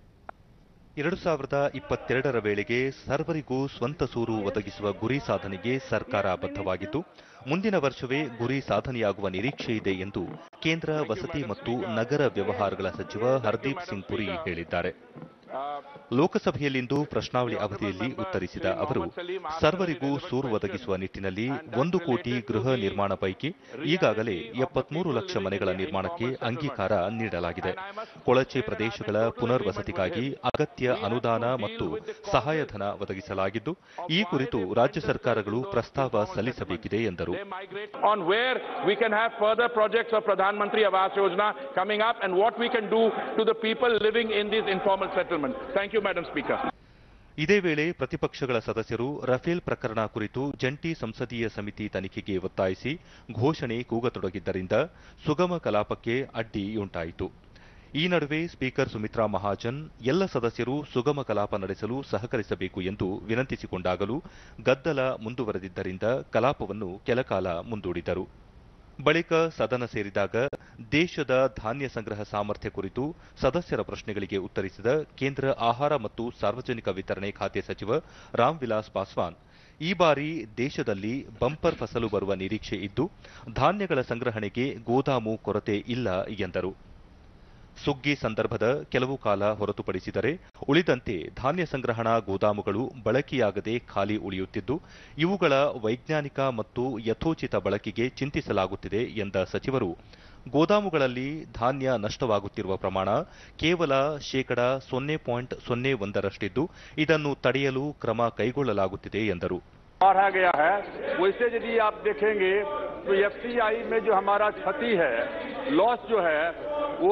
ಎರಡು ಸಾವಿರದ ಇಪ್ಪತ್ತೆರಡರ ವೇಳೆಗೆ ಸರ್ವರಿಗೂ ಸ್ವಂತ ಸೂರು ಒದಗಿಸುವ ಗುರಿ ಸಾಧನೆಗೆ ಸರ್ಕಾರ ಬದ್ಧವಾಗಿದ್ದು ಮುಂದಿನ ವರ್ಷವೇ ಗುರಿ ಸಾಧನೆಯಾಗುವ ನಿರೀಕ್ಷೆ ಇದೆ ಎಂದು ಕೇಂದ್ರ ವಸತಿ ಮತ್ತು ನಗರ ವ್ಯವಹಾರಗಳ ಸಚಿವ ಹರ್ದೀಪ್ ಸಿಂಗ್ ಪುರಿ ಹೇಳಿದ್ದಾರೆ ಲೋಕಸಭೆಯಲ್ಲಿಂದು ಪ್ರಶ್ನಾವಳಿ ಅವಧಿಯಲ್ಲಿ ಉತ್ತರಿಸಿದ ಅವರು ಸರ್ವರಿಗೂ ಸೂರು ಒದಗಿಸುವ ನಿಟ್ಟಿನಲ್ಲಿ ಒಂದು ಕೋಟಿ ಗೃಹ ನಿರ್ಮಾಣ ಪೈಕಿ ಈಗಾಗಲೇ ಎಪ್ಪತ್ಮೂರು ಲಕ್ಷ ಮನೆಗಳ ನಿರ್ಮಾಣಕ್ಕೆ ಅಂಗೀಕಾರ ನೀಡಲಾಗಿದೆ ಕೊಳಚೆ ಪ್ರದೇಶಗಳ ಪುನರ್ವಸತಿಗಾಗಿ ಅಗತ್ಯ ಅನುದಾನ ಮತ್ತು ಸಹಾಯಧನ ಒದಗಿಸಲಾಗಿದ್ದು ಈ ಕುರಿತು ರಾಜ್ಯ ಸರ್ಕಾರಗಳು ಪ್ರಸ್ತಾವ ಸಲ್ಲಿಸಬೇಕಿದೆ ಎಂದರು on where we can have further projects of Pradhan Mantri Awas Yojana coming up and what we can do to the people living in these informal settlements. Thank you, Madam Speaker. ಇದೇ ವೇಳೆ ಪ್ರತಿಪಕ್ಷಗಳ ಸದಸ್ಯರು Rafale ಪ್ರಕರಣ ಕುರಿತು ಜಂಟಿ ಸಂಸದೀಯ ಸಮಿತಿ ತನಿಖೆಗೆ ಒತ್ತಾಯಿಸಿ ಘೋಷಣೆ ಕೂಗತೊಡಗಿದ್ದರಿಂದ ಸುಗಮ ಕಲಾಪಕ್ಕೆ ಅಡ್ಡಿಯುಂಟಾಯಿತು ಈ ನಡುವೆ ಸ್ಪೀಕರ್ ಸುಮಿತ್ರಾ ಮಹಾಜನ್ ಎಲ್ಲ ಸದಸ್ಯರು ಸುಗಮ ಕಲಾಪ ನಡೆಸಲು ಸಹಕರಿಸಬೇಕು ಎಂದು ವಿನಂತಿಸಿಕೊಂಡಾಗಲೂ ಗದ್ದಲ ಮುಂದುವರೆದಿದ್ದರಿಂದ ಕಲಾಪವನ್ನು ಕೆಲಕಾಲ ಮುಂದೂಡಿದರು ಬಳಿಕ ಸದನ ಸೇರಿದಾಗ ದೇಶದ ಧಾನ್ಯ ಸಂಗ್ರಹ ಸಾಮರ್ಥ್ಯ ಕುರಿತು ಸದಸ್ಯರ ಪ್ರಶ್ನೆಗಳಿಗೆ ಉತ್ತರಿಸಿದ ಕೇಂದ್ರ ಆಹಾರ ಮತ್ತು ಸಾರ್ವಜನಿಕ ವಿತರಣೆ ಖಾತೆ ಸಚಿವ ರಾಮ್ ವಿಲಾಸ್ ಪಾಸ್ವಾನ್ ಈ ಬಾರಿ ದೇಶದಲ್ಲಿ ಬಂಪರ್ ಫಸಲು ಬರುವ ನಿರೀಕ್ಷೆ ಇದ್ದು ಧಾನ್ಯಗಳ ಸಂಗ್ರಹಣೆಗೆ ಗೋದಾಮು ಕೊರತೆ ಇಲ್ಲ ಎಂದರು ಸುಗ್ಗಿ ಸಂದರ್ಭದ ಕೆಲವು ಕಾಲ ಹೊರತುಪಡಿಸಿದರೆ ಉಳಿದಂತೆ ಧಾನ್ಯ ಸಂಗ್ರಹಣಾ ಗೋದಾಮುಗಳು ಬಳಕೆಯಾಗದೆ ಖಾಲಿ ಉಳಿಯುತ್ತಿದ್ದು ಇವುಗಳ ವೈಜ್ಞಾನಿಕ ಮತ್ತು ಯಥೋಚಿತ ಬಳಕೆಗೆ ಚಿಂತಿಸಲಾಗುತ್ತಿದೆ ಎಂದ ಸಚಿವರು ಗೋದಾಮುಗಳಲ್ಲಿ ಧಾನ್ಯ ನಷ್ಟವಾಗುತ್ತಿರುವ ಪ್ರಮಾಣ ಕೇವಲ ಶೇಕಡ ಸೊನ್ನೆ ಪಾಯಿಂಟ್ ಸೊನ್ನೆ ಒಂದರಷ್ಟಿದ್ದು ಇದನ್ನು ತಡೆಯಲು ಕ್ರಮ ಕೈಗೊಳ್ಳಲಾಗುತ್ತಿದೆ ಎಂದರು बढ़ा गया है वैसे यदि आप देखेंगे तो एफसीआई में जो हमारा क्षति है लॉस जो है वो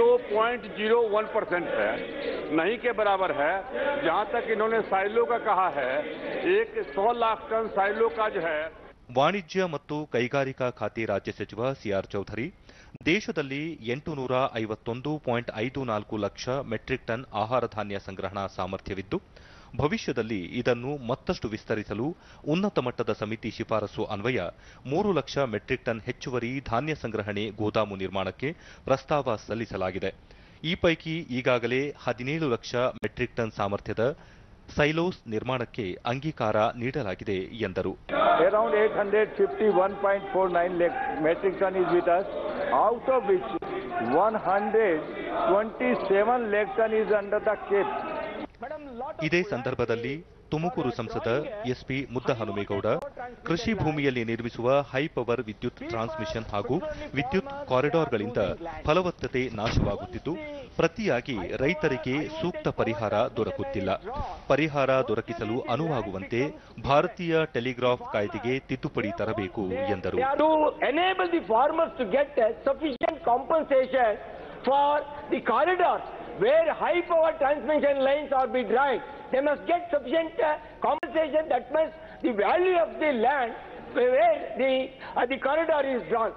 0.01 परसेंट है नहीं के बराबर है जहां तक इन्होंने साइलो का कहा है एक 100 लाख टन साइलो का जो है ವಾಣಿಜ್ಯ ಮತ್ತು ಕೈಗಾರಿಕಾ ಖಾತೆ ರಾಜ್ಯ ಸಚಿವ ಸಿಆರ್ ಚೌಧರಿ ದೇಶದಲ್ಲಿ ಎಂಟು ನೂರ ಐವತ್ತೊಂದು ಪಾಯಿಂಟ್ ಐದು ನಾಲ್ಕು ಲಕ್ಷ ಮೆಟ್ರಿಕ್ ಟನ್ ಆಹಾರ ಧಾನ್ಯ ಸಂಗ್ರಹಣಾ ಸಾಮರ್ಥ್ಯವಿದ್ದು ಭವಿಷ್ಯದಲ್ಲಿ ಇದನ್ನು ಮತ್ತಷ್ಟು ವಿಸ್ತರಿಸಲು ಉನ್ನತ ಮಟ್ಟದ ಸಮಿತಿ ಶಿಫಾರಸು ಅನ್ವಯ ಮೂರು ಲಕ್ಷ ಮೆಟ್ರಿಕ್ ಟನ್ ಹೆಚ್ಚುವರಿ ಧಾನ್ಯ ಸಂಗ್ರಹಣೆ ಗೋದಾಮು ನಿರ್ಮಾಣಕ್ಕೆ ಪ್ರಸ್ತಾವ ಸಲ್ಲಿಸಲಾಗಿದೆ ಈ ಪೈಕಿ ಈಗಾಗಲೇ ಹದಿನೇಳು ಲಕ್ಷ ಮೆಟ್ರಿಕ್ ಟನ್ ಸಾಮರ್ಥ್ಯದ ಸೈಲೋಸ್ ನಿರ್ಮಾಣಕ್ಕೆ ಅಂಗೀಕಾರ ನೀಡಲಾಗಿದೆ ಎಂದರು Around 851.49 lakh metric ton is with us, out of which 127 lakh ton is under the Cape. ಇದೇ ಸಂದರ್ಭದಲ್ಲಿ ತುಮಕೂರು ಸಂಸದ ಎಸ್ಪಿ ಮುದ್ದಹನುಮೇಗೌಡ ಕೃಷಿ ಭೂಮಿಯಲ್ಲಿ ನಿರ್ಮಿಸುವ ಹೈ ಪವರ್ ವಿದ್ಯುತ್ ಟ್ರಾನ್ಸ್ಮಿಷನ್ ಹಾಗೂ ವಿದ್ಯುತ್ ಕಾರಿಡಾರ್ಗಳಿಂದ ಫಲವತ್ತತೆ ನಾಶವಾಗುತ್ತಿದ್ದು ಪ್ರತಿಯಾಗಿ ರೈತರಿಗೆ ಸೂಕ್ತ ಪರಿಹಾರ ದೊರಕುತ್ತಿಲ್ಲ ಪರಿಹಾರ ದೊರಕಿಸಲು ಅನುವಾಗುವಂತೆ ಭಾರತೀಯ ಟೆಲಿಗ್ರಾಫ್ ಕಾಯ್ದೆಗೆ ತಿದ್ದುಪಡಿ ತರಬೇಕು ಎಂದರು to enable the farmers to get uh, sufficient compensation for the corridors where high power transmission lines are being drawn. They must get sufficient uh, compensation. That means the value of the land where the, uh, the corridor is drawn.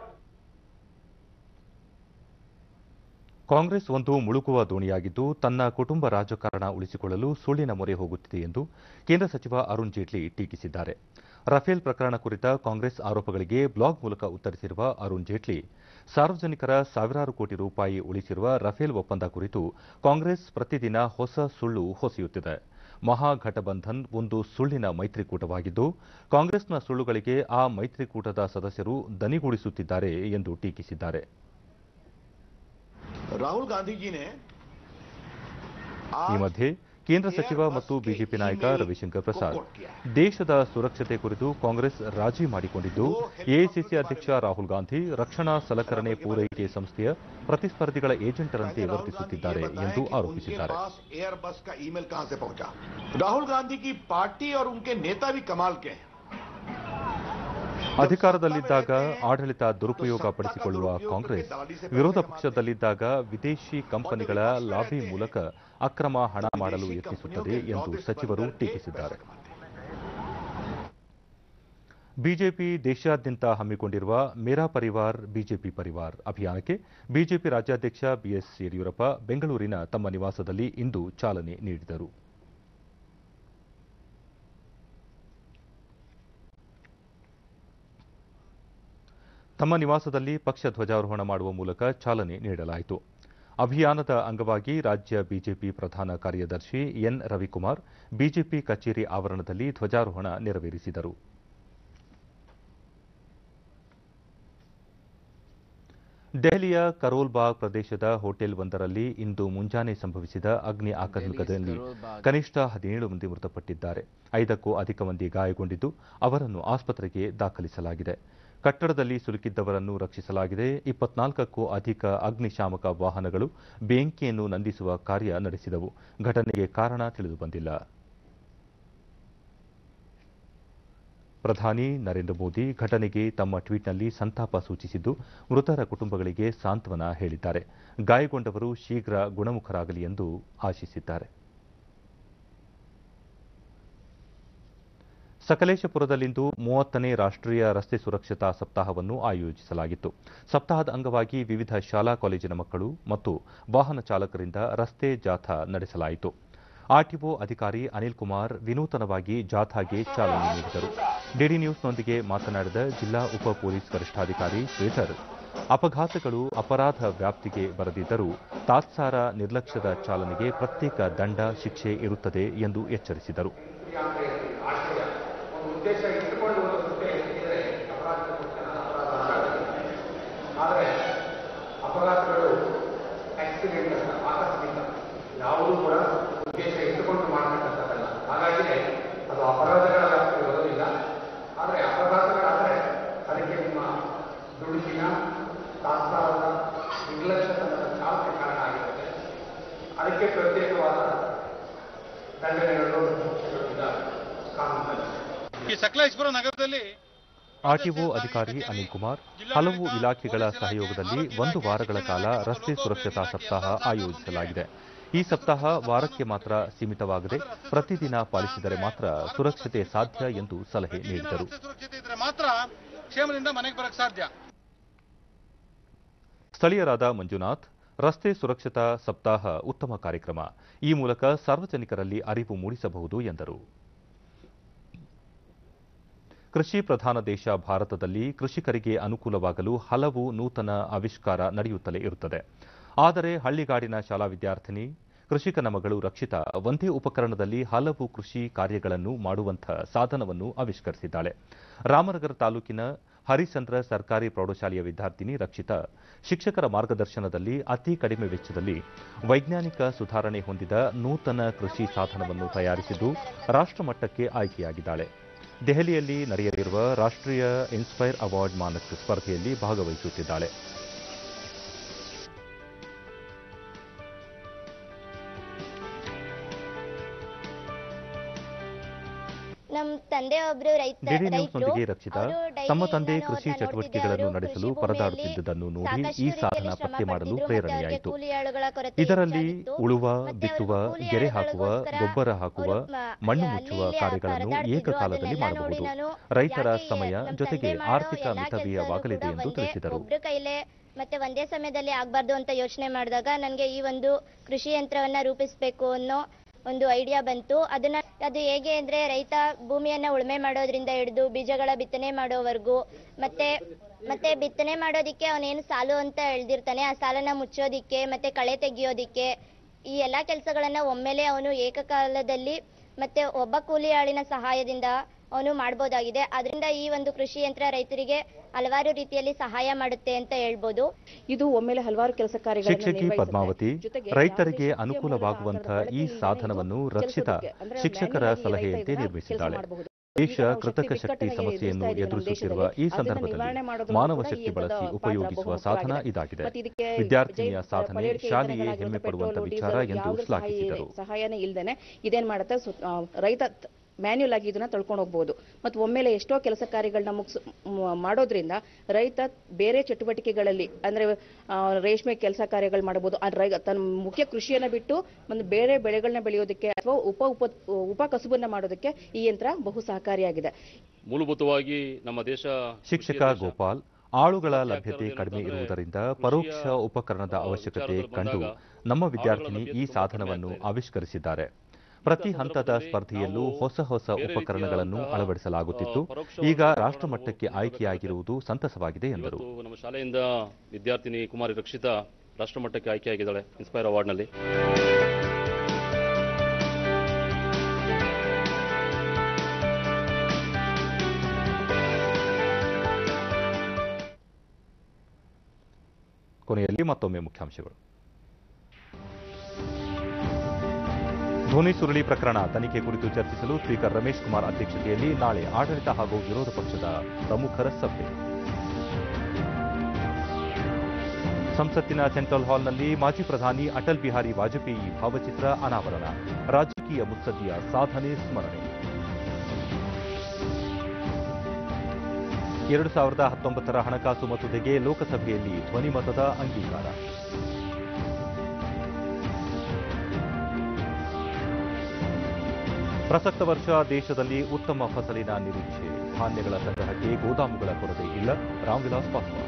Congress ಒಂದು ಮುಳುಗುವ ದೋಣಿಯಾಗಿದ್ದು ತನ್ನ ಕುಟುಂಬ ರಾಜಕಾರಣ ಉಳಿಸಿಕೊಳ್ಳಲು ಸುಳ್ಳಿನ ಮೊರೆ ಹೋಗುತ್ತಿದೆ ಎಂದು ಕೇಂದ್ರ ಸಚಿವ ಅರುಣ್ ಜೇಟ್ಲಿ ಟೀಕಿಸಿದ್ದಾರೆ ರಫೇಲ್ ಪ್ರಕರಣ ಕುರಿತ ಕಾಂಗ್ರೆಸ್ ಆರೋಪಗಳಿಗೆ ಬ್ಲಾಗ್ ಮೂಲಕ ಉತ್ತರಿಸಿರುವ ಅರುಣ್ ಜೇಟ್ಲಿ ಸಾರ್ವಜನಿಕರ ಸಾವಿರಾರು ಕೋಟಿ ರೂಪಾಯಿ ಉಳಿಸಿರುವ ರಫೇಲ್ ಒಪ್ಪಂದ ಕುರಿತು ಕಾಂಗ್ರೆಸ್ ಪ್ರತಿದಿನ ಹೊಸ ಸುಳ್ಳು ಹೊಸೆಯುತ್ತಿದೆ ಮಹಾಘಟಬಂಧನ್ ಒಂದು ಸುಳ್ಳಿನ ಮೈತ್ರಿಕೂಟವಾಗಿದ್ದು ಕಾಂಗ್ರೆಸ್ನ ಸುಳ್ಳುಗಳಿಗೆ ಆ ಮೈತ್ರಿಕೂಟದ ಸದಸ್ಯರು ದನಿಗೂಡಿಸುತ್ತಿದ್ದಾರೆ ಎಂದು ಟೀಕಿಸಿದ್ದಾರೆ राहुल गांधी जी ने ಈ ಮಧ್ಯೆ ಕೇಂದ್ರ ಸಚಿವ ಮತ್ತು ಬಿಜೆಪಿ ನಾಯಕ ರವಿಶಂಕರ್ ಪ್ರಸಾದ್ ದೇಶದ ಸುರಕ್ಷತೆ ಕುರಿತು ಕಾಂಗ್ರೆಸ್ ರಾಜಿ ಮಾಡಿಕೊಂಡಿದ್ದು ಎಐಸಿಸಿ ಅಧ್ಯಕ್ಷ ರಾಹುಲ್ ಗಾಂಧಿ ರಕ್ಷಣಾ ಸಲಕರಣೆ ಪೂರೈಕೆ ಸಂಸ್ಥೆಯ ಪ್ರತಿಸ್ಪರ್ಧಿಗಳ ಏಜೆಂಟರಂತೆ ವರ್ತಿಸುತ್ತಿದ್ದಾರೆ ಎಂದು ಆರೋಪಿಸಿದ್ದಾರೆ पास एयर बस का ईमेल कहां से पहुंचा राहुल गांधी की पार्टी और उनके नेता भी कमाल के हैं ಅಧಿಕಾರದಲ್ಲಿದ್ದಾಗ ಆಡಳಿತ ದುರುಪಯೋಗ ಪಡಿಸಿಕೊಳ್ಳುವ ಕಾಂಗ್ರೆಸ್ ವಿರೋಧ ಪಕ್ಷದಲ್ಲಿದ್ದಾಗ ವಿದೇಶಿ ಕಂಪನಿಗಳ ಲಾಬಿ ಮೂಲಕ ಅಕ್ರಮ ಹಣ ಮಾಡಲು ಯತ್ನಿಸುತ್ತದೆ ಎಂದು ಸಚಿವರು ಟೀಕಿಸಿದ್ದಾರೆ ಬಿಜೆಪಿ ದೇಶಾದ್ಯಂತ ಹಮ್ಮಿಕೊಂಡಿರುವ ಮೇರಾ ಪರಿವಾರ್ ಬಿಜೆಪಿ ಪರಿವಾರ್ ಅಭಿಯಾನಕ್ಕೆ ಬಿಜೆಪಿ ರಾಜ್ಯಾಧ್ಯಕ್ಷ ಬಿಎಸ್ ಯಡಿಯೂರಪ್ಪ ಬೆಂಗಳೂರಿನ ತಮ್ಮ ನಿವಾಸದಲ್ಲಿ ಇಂದು ಚಾಲನೆ ನೀಡಿದರು ತಮ್ಮ ನಿವಾಸದಲ್ಲಿ ಪಕ್ಷ ಧ್ವಜಾರೋಹಣ ಮಾಡುವ ಮೂಲಕ ಚಾಲನೆ ನೀಡಲಾಯಿತು ಅಭಿಯಾನದ ಅಂಗವಾಗಿ ರಾಜ್ಯ ಬಿಜೆಪಿ ಪ್ರಧಾನ ಕಾರ್ಯದರ್ಶಿ ಎನ್ ರವಿಕುಮಾರ್ ಬಿಜೆಪಿ ಕಚೇರಿ ಆವರಣದಲ್ಲಿ ಧ್ವಜಾರೋಹಣ ನೆರವೇರಿಸಿದರು ದೆಹಲಿಯ ಕರೋಲ್ಬಾಗ್ ಪ್ರದೇಶದ ಹೋಟೆಲ್ ಒಂದರಲ್ಲಿ ಇಂದು ಮುಂಜಾನೆ ಸಂಭವಿಸಿದ ಅಗ್ನಿ ಆಕಸ್ಮಿಕದಲ್ಲಿ ಕನಿಷ್ಠ ಹದಿನೇಳು ಮಂದಿ ಮೃತಪಟ್ಟಿದ್ದಾರೆ ಐದಕ್ಕೂ ಅಧಿಕ ಮಂದಿ ಗಾಯಗೊಂಡಿದ್ದು ಅವರನ್ನು ಆಸ್ಪತ್ರೆಗೆ ದಾಖಲಿಸಲಾಗಿದೆ ಕಟ್ಟಡದಲ್ಲಿ ಸಿಲುಕಿದ್ದವರನ್ನು ರಕ್ಷಿಸಲಾಗಿದೆ ಇಪ್ಪತ್ನಾಲ್ಕಕ್ಕೂ ಅಧಿಕ ಅಗ್ನಿಶಾಮಕ ವಾಹನಗಳು ಬೆಂಕಿಯನ್ನು ನಂದಿಸುವ ಕಾರ್ಯ ನಡೆಸಿದವು ಘಟನೆಗೆ ಕಾರಣ ತಿಳಿದುಬಂದಿಲ್ಲ ಪ್ರಧಾನಿ ನರೇಂದ್ರ ಮೋದಿ ಘಟನೆಗೆ ತಮ್ಮ ಟ್ವೀಟ್ನಲ್ಲಿ ಸಂತಾಪ ಸೂಚಿಸಿದ್ದು ಮೃತರ ಕುಟುಂಬಗಳಿಗೆ ಸಾಂತ್ವನ ಹೇಳಿದ್ದಾರೆ ಗಾಯಗೊಂಡವರು ಶೀಘ್ರ ಗುಣಮುಖರಾಗಲಿ ಎಂದು ಆಶಿಸಿದ್ದಾರೆ ಸಕಲೇಶಪುರದಲ್ಲಿಂದು ಮೂವತ್ತನೇ ರಾಷ್ಟ್ರೀಯ ರಸ್ತೆ ಸುರಕ್ಷತಾ ಸಪ್ತಾಹವನ್ನು ಆಯೋಜಿಸಲಾಗಿತ್ತು ಸಪ್ತಾಹದ ಅಂಗವಾಗಿ ವಿವಿಧ ಶಾಲಾ ಕಾಲೇಜಿನ ಮಕ್ಕಳು ಮತ್ತು ವಾಹನ ಚಾಲಕರಿಂದ ರಸ್ತೆ ಜಾಥಾ ನಡೆಸಲಾಯಿತು ಆರ್ಟಿಒ ಅಧಿಕಾರಿ ಅನಿಲ್ ಕುಮಾರ್ ವಿನೂತನವಾಗಿ ಜಾಥಾಗೆ ಚಾಲನೆ ನೀಡಿದರು ಡಿಡಿ ನ್ಯೂಸ್ನೊಂದಿಗೆ ಮಾತನಾಡಿದ ಜಿಲ್ಲಾ ಉಪ ಪೊಲೀಸ್ ವರಿಷ್ಠಾಧಿಕಾರಿ ಶ್ರೀಧರ್ ಅಪಘಾತಗಳು ಅಪರಾಧ ವ್ಯಾಪ್ತಿಗೆ ಬರದಿದ್ದರೂ ತಾತ್ಸಾರ ನಿರ್ಲಕ್ಷ್ಯದ ಚಾಲನೆಗೆ ಪ್ರತ್ಯೇಕ ದಂಡ ಶಿಕ್ಷೆ ಇರುತ್ತದೆ ಎಂದು ಎಚ್ಚರಿಸಿದರು ಉದ್ದೇಶ ಇಟ್ಟುಕೊಂಡು ಹೋಗೋದಕ್ಕೆ ಇದ್ರೆ ಅಪರಾಧಕ್ಕೋಸ್ಕರ ಅಪರಾಧ ಆದರೆ ಅಪಘಾತಗಳು ಆಕ್ಸಿಡೆಂಟ್ ಅಂತ ಆಕಸ್ಮಿಕ ಯಾವುದೂ ಕೂಡ ಉದ್ದೇಶ ಇಟ್ಟುಕೊಂಡು ಮಾಡತಕ್ಕಂಥದ್ದಲ್ಲ ಹಾಗಾಗಿನೇ ಅದು ಅಪರಾಧಗಳ ವ್ಯಾಪ್ತಿಗೆ ಬರೋದಿಲ್ಲ ಆದರೆ ಅಪಘಾತಗಳಾದರೆ ಅದಕ್ಕೆ ನಿಮ್ಮ ದುಡುಕಿನ ತಾತ್ಸಾರದ ನಿರ್ಲಕ್ಷ್ಯತನದ ಚಾಲನೆ ಕಾರಣ ಆಗಿರುತ್ತೆ ಅದಕ್ಕೆ ಪ್ರತ್ಯೇಕವಾದ ದಂಡನೆಗಳು ಶಿಕ್ಷೆಗಳು ಇದ್ದಾವೆ ಕಾನೂನಲ್ಲಿ ಈ ಸಕಲೇಶ್ಪುರ ನಗರದಲ್ಲಿ ಆರ್ಟಿಒ ಅಧಿಕಾರಿ ಅನಿಲ್ ಕುಮಾರ್ ಹಲವು ಇಲಾಖೆಗಳ ಸಹಯೋಗದಲ್ಲಿ ಒಂದು ವಾರಗಳ ಕಾಲ ರಸ್ತೆ ಸುರಕ್ಷತಾ ಸಪ್ತಾಹ ಆಯೋಜಿಸಲಾಗಿದೆ ಈ ಸಪ್ತಾಹ ವಾರಕ್ಕೆ ಮಾತ್ರ ಸೀಮಿತವಾಗದೆ ಪ್ರತಿದಿನ ಪಾಲಿಸಿದರೆ ಮಾತ್ರ ಸುರಕ್ಷತೆ ಸಾಧ್ಯ ಎಂದು ಸಲಹೆ ನೀಡಿದರು ಸುರಕ್ಷತೆ ಇದ್ರೆ ಮಾತ್ರ ಕ್ಷೇಮದಿಂದ ಮನೆಗೆ ಬರಕ್ ಸಾಧ್ಯ ಸ್ಥಳೀಯರಾದ ಮಂಜುನಾಥ್ ರಸ್ತೆ ಸುರಕ್ಷತಾ ಸಪ್ತಾಹ ಉತ್ತಮ ಕಾರ್ಯಕ್ರಮ ಈ ಮೂಲಕ ಸಾರ್ವಜನಿಕರಲ್ಲಿ ಅರಿವು ಮೂಡಿಸಬಹುದು ಎಂದರು ಕೃಷಿ ಪ್ರಧಾನ ದೇಶ ಭಾರತದಲ್ಲಿ ಕೃಷಿಕರಿಗೆ ಅನುಕೂಲವಾಗಲು ಹಲವು ನೂತನ ಆವಿಷ್ಕಾರ ನಡೆಯುತ್ತಲೇ ಇರುತ್ತದೆ ಆದರೆ ಹಳ್ಳಿಗಾಡಿನ ಶಾಲಾ ವಿದ್ಯಾರ್ಥಿನಿ ಕೃಷಿಕನ ಮಗಳು ರಕ್ಷಿತಾ ಒಂದೇ ಉಪಕರಣದಲ್ಲಿ ಹಲವು ಕೃಷಿ ಕಾರ್ಯಗಳನ್ನು ಮಾಡುವಂಥ ಸಾಧನವನ್ನು ಆವಿಷ್ಕರಿಸಿದ್ದಾಳೆ ರಾಮನಗರ ತಾಲೂಕಿನ ಹರಿಚಂದ್ರ ಸರ್ಕಾರಿ ಪ್ರೌಢಶಾಲೆಯ ವಿದ್ಯಾರ್ಥಿನಿ ರಕ್ಷಿತಾ ಶಿಕ್ಷಕರ ಮಾರ್ಗದರ್ಶನದಲ್ಲಿ ಅತಿ ಕಡಿಮೆ ವೆಚ್ಚದಲ್ಲಿ ವೈಜ್ಞಾನಿಕ ಸುಧಾರಣೆ ಹೊಂದಿದ ನೂತನ ಕೃಷಿ ಸಾಧನವನ್ನು ತಯಾರಿಸಿದ್ದು ರಾಷ್ಟ್ರಮಟ್ಟಕ್ಕೆ ಆಯ್ಕೆಯಾಗಿದ್ದಾಳೆ ದೆಹಲಿಯಲ್ಲಿ ನಡೆಯಲಿರುವ ರಾಷ್ಟ್ರೀಯ ಇನ್ಸ್ಪೈರ್ ಅವಾರ್ಡ್ ಮಾನಕ್ ಸ್ಪರ್ಧೆಯಲ್ಲಿ ಭಾಗವಹಿಸುತ್ತಿದ್ದಾಳೆ ನಮ್ ತಂದೆ ಒಬ್ರು ರೈತ ಡಿಡಿ ರೈತರು ನ್ಯೂಸ್ನೊಂದಿಗೆ ರಕ್ಷಿತಾ ಅವರು ಡೈಲಿ ತಮ್ಮ ತಂದೆ ನಾನು ಕೃಷಿ ಅವ್ರನ್ನ ಚಟುವಟಿಕೆಗಳನ್ನು ನೋಡ್ತಿದ್ದೆ. ನಡೆಸಲು ಅವರು ಪರದಾಡುತ್ತಿದ್ದುದನ್ನು ನೋಡಿ ಸಾಕಷ್ಟು ಈ ರೀತಿಯಲ್ಲಿ ಸಾಧನ ಶ್ರಮ ಪತ್ತೆ ಮಾಡಲು ಪಡ್ತಿದ್ರು. ಮತ್ತೆ ಅವ್ರಿಗೆ ಪ್ರೇರಣೆಯಾಯಿತು ಕೂಲಿ ಆಳುಗಳ ಕೊರತೆ ಇದರಲ್ಲಿ ಹೆಚ್ಚಾಗಿತ್ತು. ಉಳುವ ಮತ್ತೆ ಬಿತ್ತುವ ಅವ್ರು ಕೂಲಿ ಗೆರೆ ಹಾಕುವ ಆಳುಗಳಿಗೋಸ್ಕರ ಗೊಬ್ಬರ ಹಾಕುವ ಅವರು ಮ- ಮಣ್ಣು ಅಲ್ಲಿ ಮುಚ್ಚುವ ಇಲ್ಲಿ ಕಾರ್ಯಗಳನ್ನು ಪರದಾಡ್ತಿದ್ರು. ಏಕಕಾಲದಲ್ಲಿ ಅದನ್ನೆಲ್ಲ ನೋಡಿ ಮಾಡಬಹುದು ನಾನು ರೈತರ ಯಾಕೆ ಸಮಯ ನಮ್ ಜೊತೆಗೆ ತಂದೆ ಮಾಡೋ ಆರ್ಥಿಕ ಎಲ್ಲಾ ಮಿತವ್ಯಯವಾಗಲಿದೆ ಕೆಲ್ಸನೂ ಎಂದು ಕೂಡ ಒಂದೇ ತಿಳಿಸಿದರು ಒಬ್ರ ಕೈಲೇ ಮತ್ತೆ ಒಂದೇ ಸಮಯದಲ್ಲಿ ಆಗ್ಬಾರ್ದು ಅಂತ ಯೋಚನೆ ಮಾಡಿದಾಗ ನನಗೆ ಈ ಒಂದು ಕೃಷಿ ಯಂತ್ರವನ್ನ ರೂಪಿಸಬೇಕು ಅನ್ನೋ ಒಂದು ಐಡಿಯಾ ಬಂತು ಅದನ್ನ ಅದು ಹೇಗೆ ಅಂದ್ರೆ ರೈತ ಭೂಮಿಯನ್ನ ಉಳುಮೆ ಮಾಡೋದ್ರಿಂದ ಹಿಡಿದು ಬೀಜಗಳ ಬಿತ್ತನೆ ಮಾಡೋವರೆಗೂ ಮತ್ತೆ ಮತ್ತೆ ಬಿತ್ತನೆ ಮಾಡೋದಿಕ್ಕೆ ಅವನೇನು ಸಾಲು ಅಂತ ಎಳ್ದಿರ್ತಾನೆ ಆ ಸಾಲನ್ನ ಮುಚ್ಚೋದಿಕ್ಕೆ ಮತ್ತೆ ಕಳೆ ತೆಗಿಯೋದಿಕ್ಕೆ ಈ ಎಲ್ಲಾ ಕೆಲಸಗಳನ್ನ ಒಮ್ಮೆಲೆ ಅವನು ಏಕಕಾಲದಲ್ಲಿ ಮತ್ತೆ ಒಬ್ಬ ಕೂಲಿ ಆಳಿನ ಸಹಾಯದಿಂದ ಅವನು ಮಾಡಬಹುದಾಗಿದೆ ಅದರಿಂದ ಈ ಒಂದು ಕೃಷಿ ಯಂತ್ರ ರೈತರಿಗೆ ಹಲವಾರು ರೀತಿಯಲ್ಲಿ ಸಹಾಯ ಮಾಡುತ್ತೆ ಅಂತ ಹೇಳ್ಬೋದು ಇದು ಒಮ್ಮೆಲೆ ಹಲವಾರು ಕೆಲಸ ಕಾರ್ಯಗಳನ್ನು ಶಿಕ್ಷಕಿ ನಿರ್ವಹಿಸುತ್ತೆ. ಪದ್ಮಾವತಿ ಜೊತೆಗೆ ರೈತರಿಗೆ ಯಾವುದೇ ಅನುಕೂಲವಾಗುವಂತಹ ಈ ಸಾಧನವನ್ನು ರಕ್ಷಿತಾ ಚಲಿಸೋದಕ್ಕೆ, ಅಂದ್ರೆ ಶಿಕ್ಷಕರ manual ಆಗಿ ಸಲಹೆಯಂತೆ ರೈತ ಇದನ್ನ ನಿರ್ಮಿಸಿದ್ದಾಳೆ ಕೆಲಸ ಮಾಡಬಹುದು. ದೇಶ ಈಗ ನಾವು ಕೃತಕ ಶಕ್ತಿ ಶಕ್ತಿ ಬಿಕ್ಕಟ್ಟನ್ನ ಸಮಸ್ಯೆಯನ್ನು ಎದುರಿಸ್ತಾ ಇದ್ದೀವಿ ನಮ್ಮ ಎದುರಿಸುತ್ತಿರುವ ದೇಶದಲ್ಲಿ. ಈ ಅದನ್ನ ಸಂದರ್ಭದಲ್ಲಿ ನಿವಾರಣೆ ಮಾಡೋದ್ರಲ್ಲೂ ಮಾನವ ಕೂಡ ಶಕ್ತಿ ಈ ಬಳಸಿ ಪಾತ್ರ ಉಪಯೋಗಿಸುವ ಬಹುಮುಖ್ಯವಾಗಿದೆ. ಸಾಧನ ಇದಾಗಿದೆ ಮತ್ತೆ ಇದಕ್ಕೆ ವಿದ್ಯಾರ್ಥಿನಿಯ ಜೈ- ಸಾಧನೆ ಪಳೆಯುಳಿಕೆ ಶಾಲೆಯೇ ಇಂಧನಗಳಾಗಿರುವಂಥ ಹೆಮ್ಮೆ ಪಡುವಂತ ಪೆಟ್ರೋಲು, ವಿಚಾರ ಡೀಸೆಲ್ ಎಂದು ಯಾವುದ್ರ ಶ್ಲಾಘಿಸಿದರು ಸಹಾಯ- ಸಹಾಯನೇ ಇಲ್ದೇನೆ ಇದೇನ್ ಮಾಡುತ್ತೆ ಸು- ಆ, ರೈತ ಮ್ಯಾನ್ಯುಯಲ್ ಆಗಿ ಇದನ್ನ ತಳ್ಕೊಂಡು ಹೋಗ್ಬೋದು ಮತ್ತು ಒಮ್ಮೆಲೆ ಎಷ್ಟೋ ಕೆಲಸ ಕಾರ್ಯಗಳನ್ನ ಮುಗಿಸ್ ಮ- ಮಾಡೋದ್ರಿಂದ ರೈತ ಬೇರೆ ಚಟುವಟಿಕೆಗಳಲ್ಲಿ ಅಂದ್ರೆ ಆ, ರೇಷ್ಮೆ ಕೆಲಸ ಕಾರ್ಯಗಳು ಮಾಡಬಹುದು ಆ ರೈ ತನ್ನ ಮುಖ್ಯ ಕೃಷಿಯನ್ನ ಬಿಟ್ಟು ಒಂದು ಬೇರೆ ಬೆಳೆಗಳನ್ನ ಬೆಳೆಯೋದಕ್ಕೆ ಅಥವಾ ಉಪ ಉಪ ಉಪ ಕಸುಬನ್ನ ಮಾಡೋದಕ್ಕೆ ಈ ಯಂತ್ರ ಬಹು ಸಹಕಾರಿಯಾಗಿದೆ ಮೂಲಭೂತವಾಗಿ ನಮ್ಮ ದೇಶ ಶಿಕ್ಷಕ ಗೋಪಾಲ್ ಆಳುಗಳ ಲಭ್ಯತೆ ಕಡಿಮೆ ಇರುವುದರಿಂದ ಪರೋಕ್ಷ ಉಪಕರಣದ ಅವಶ್ಯಕತೆ ಕಂಡು ನಮ್ಮ ವಿದ್ಯಾರ್ಥಿನಿ ಈ ಸಾಧನವನ್ನು ಆವಿಷ್ಕರಿಸಿದ್ದಾರೆ ಪ್ರತಿ ಹಂತದ ಸ್ಪರ್ಧೆಯಲ್ಲೂ ಹೊಸ ಹೊಸ ಉಪಕರಣಗಳನ್ನು ಅಳವಡಿಸಲಾಗುತ್ತಿತ್ತು ಈಗ ರಾಷ್ಟ್ರಮಟ್ಟಕ್ಕೆ ಆಯ್ಕೆಯಾಗಿರುವುದು ಸಂತಸವಾಗಿದೆ ಎಂದರು ಇವತ್ತು ನಮ್ಮ ಶಾಲೆಯಿಂದ ವಿದ್ಯಾರ್ಥಿನಿ ಕುಮಾರಿ ರಕ್ಷಿತಾ ರಾಷ್ಟ್ರಮಟ್ಟಕ್ಕೆ ಆಯ್ಕೆಯಾಗಿದ್ದಾಳೆ ಇನ್ಸ್ಪೈರ್ ಅವಾರ್ಡ್ನಲ್ಲಿ ಕೊನೆಯಲ್ಲಿ ಮತ್ತೊಮ್ಮೆ ಮುಖ್ಯಾಂಶಗಳು ಧ್ವನಿ ಸುರುಳಿ ಪ್ರಕರಣ ತನಿಖೆ ಕುರಿತು ಚರ್ಚಿಸಲು ಸ್ಪೀಕರ್ ರಮೇಶ್ ಕುಮಾರ್ ಅಧ್ಯಕ್ಷತೆಯಲ್ಲಿ ನಾಳೆ ಆಡಳಿತ ಹಾಗೂ ವಿರೋಧ ಪಕ್ಷದ ಪ್ರಮುಖರ ಸಭೆ ಸಂಸತ್ತಿನ ಸೆಂಟ್ರಲ್ ಹಾಲ್ನಲ್ಲಿ ಮಾಜಿ ಪ್ರಧಾನಿ ಅಟಲ್ ಬಿಹಾರಿ ವಾಜಪೇಯಿ ಭಾವಚಿತ್ರ ಅನಾವರಣ ರಾಜಕೀಯ ಮುತ್ಸದ್ದಿಯ ಸಾಧನೆ ಸ್ಮರಣೆ ಎರಡು ಸಾವಿರದ ಹತ್ತೊಂಬತ್ತರ ಹಣಕಾಸು ಮಸೂದೆಗೆ ಲೋಕಸಭೆಯಲ್ಲಿ ಧ್ವನಿಮತದ ಅಂಗೀಕಾರ ಪ್ರಸಕ್ತ ವರ್ಷ ದೇಶದಲ್ಲಿ ಉತ್ತಮ ಫಸಲಿನ ನಿರೀಕ್ಷೆ ಧಾನ್ಯಗಳ ಸಂಗ್ರಹಕ್ಕೆ ಗೋದಾಮುಗಳ ಕೊರತೆ ಇಲ್ಲ ರಾಮ್ವಿಲಾಸ್ ಪಾಸ್ವಾನ್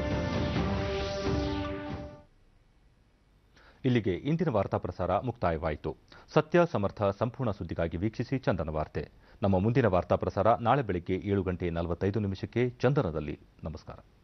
ಇಲ್ಲಿಗೆ ಇಂದಿನ ವಾರ್ತಾ ಪ್ರಸಾರ ಮುಕ್ತಾಯವಾಯಿತು ಸತ್ಯ ಸಮರ್ಥ ಸಂಪೂರ್ಣ ಸುದ್ದಿಗಾಗಿ ವೀಕ್ಷಿಸಿ ಚಂದನ ವಾರ್ತೆ ನಮ್ಮ ಮುಂದಿನ ವಾರ್ತಾ ಪ್ರಸಾರ ನಾಳೆ ಬೆಳಗ್ಗೆ ಏಳು ಗಂಟೆ ನಲವತ್ತೈದು ನಿಮಿಷಕ್ಕೆ ಚಂದನದಲ್ಲಿ ನಮಸ್ಕಾರ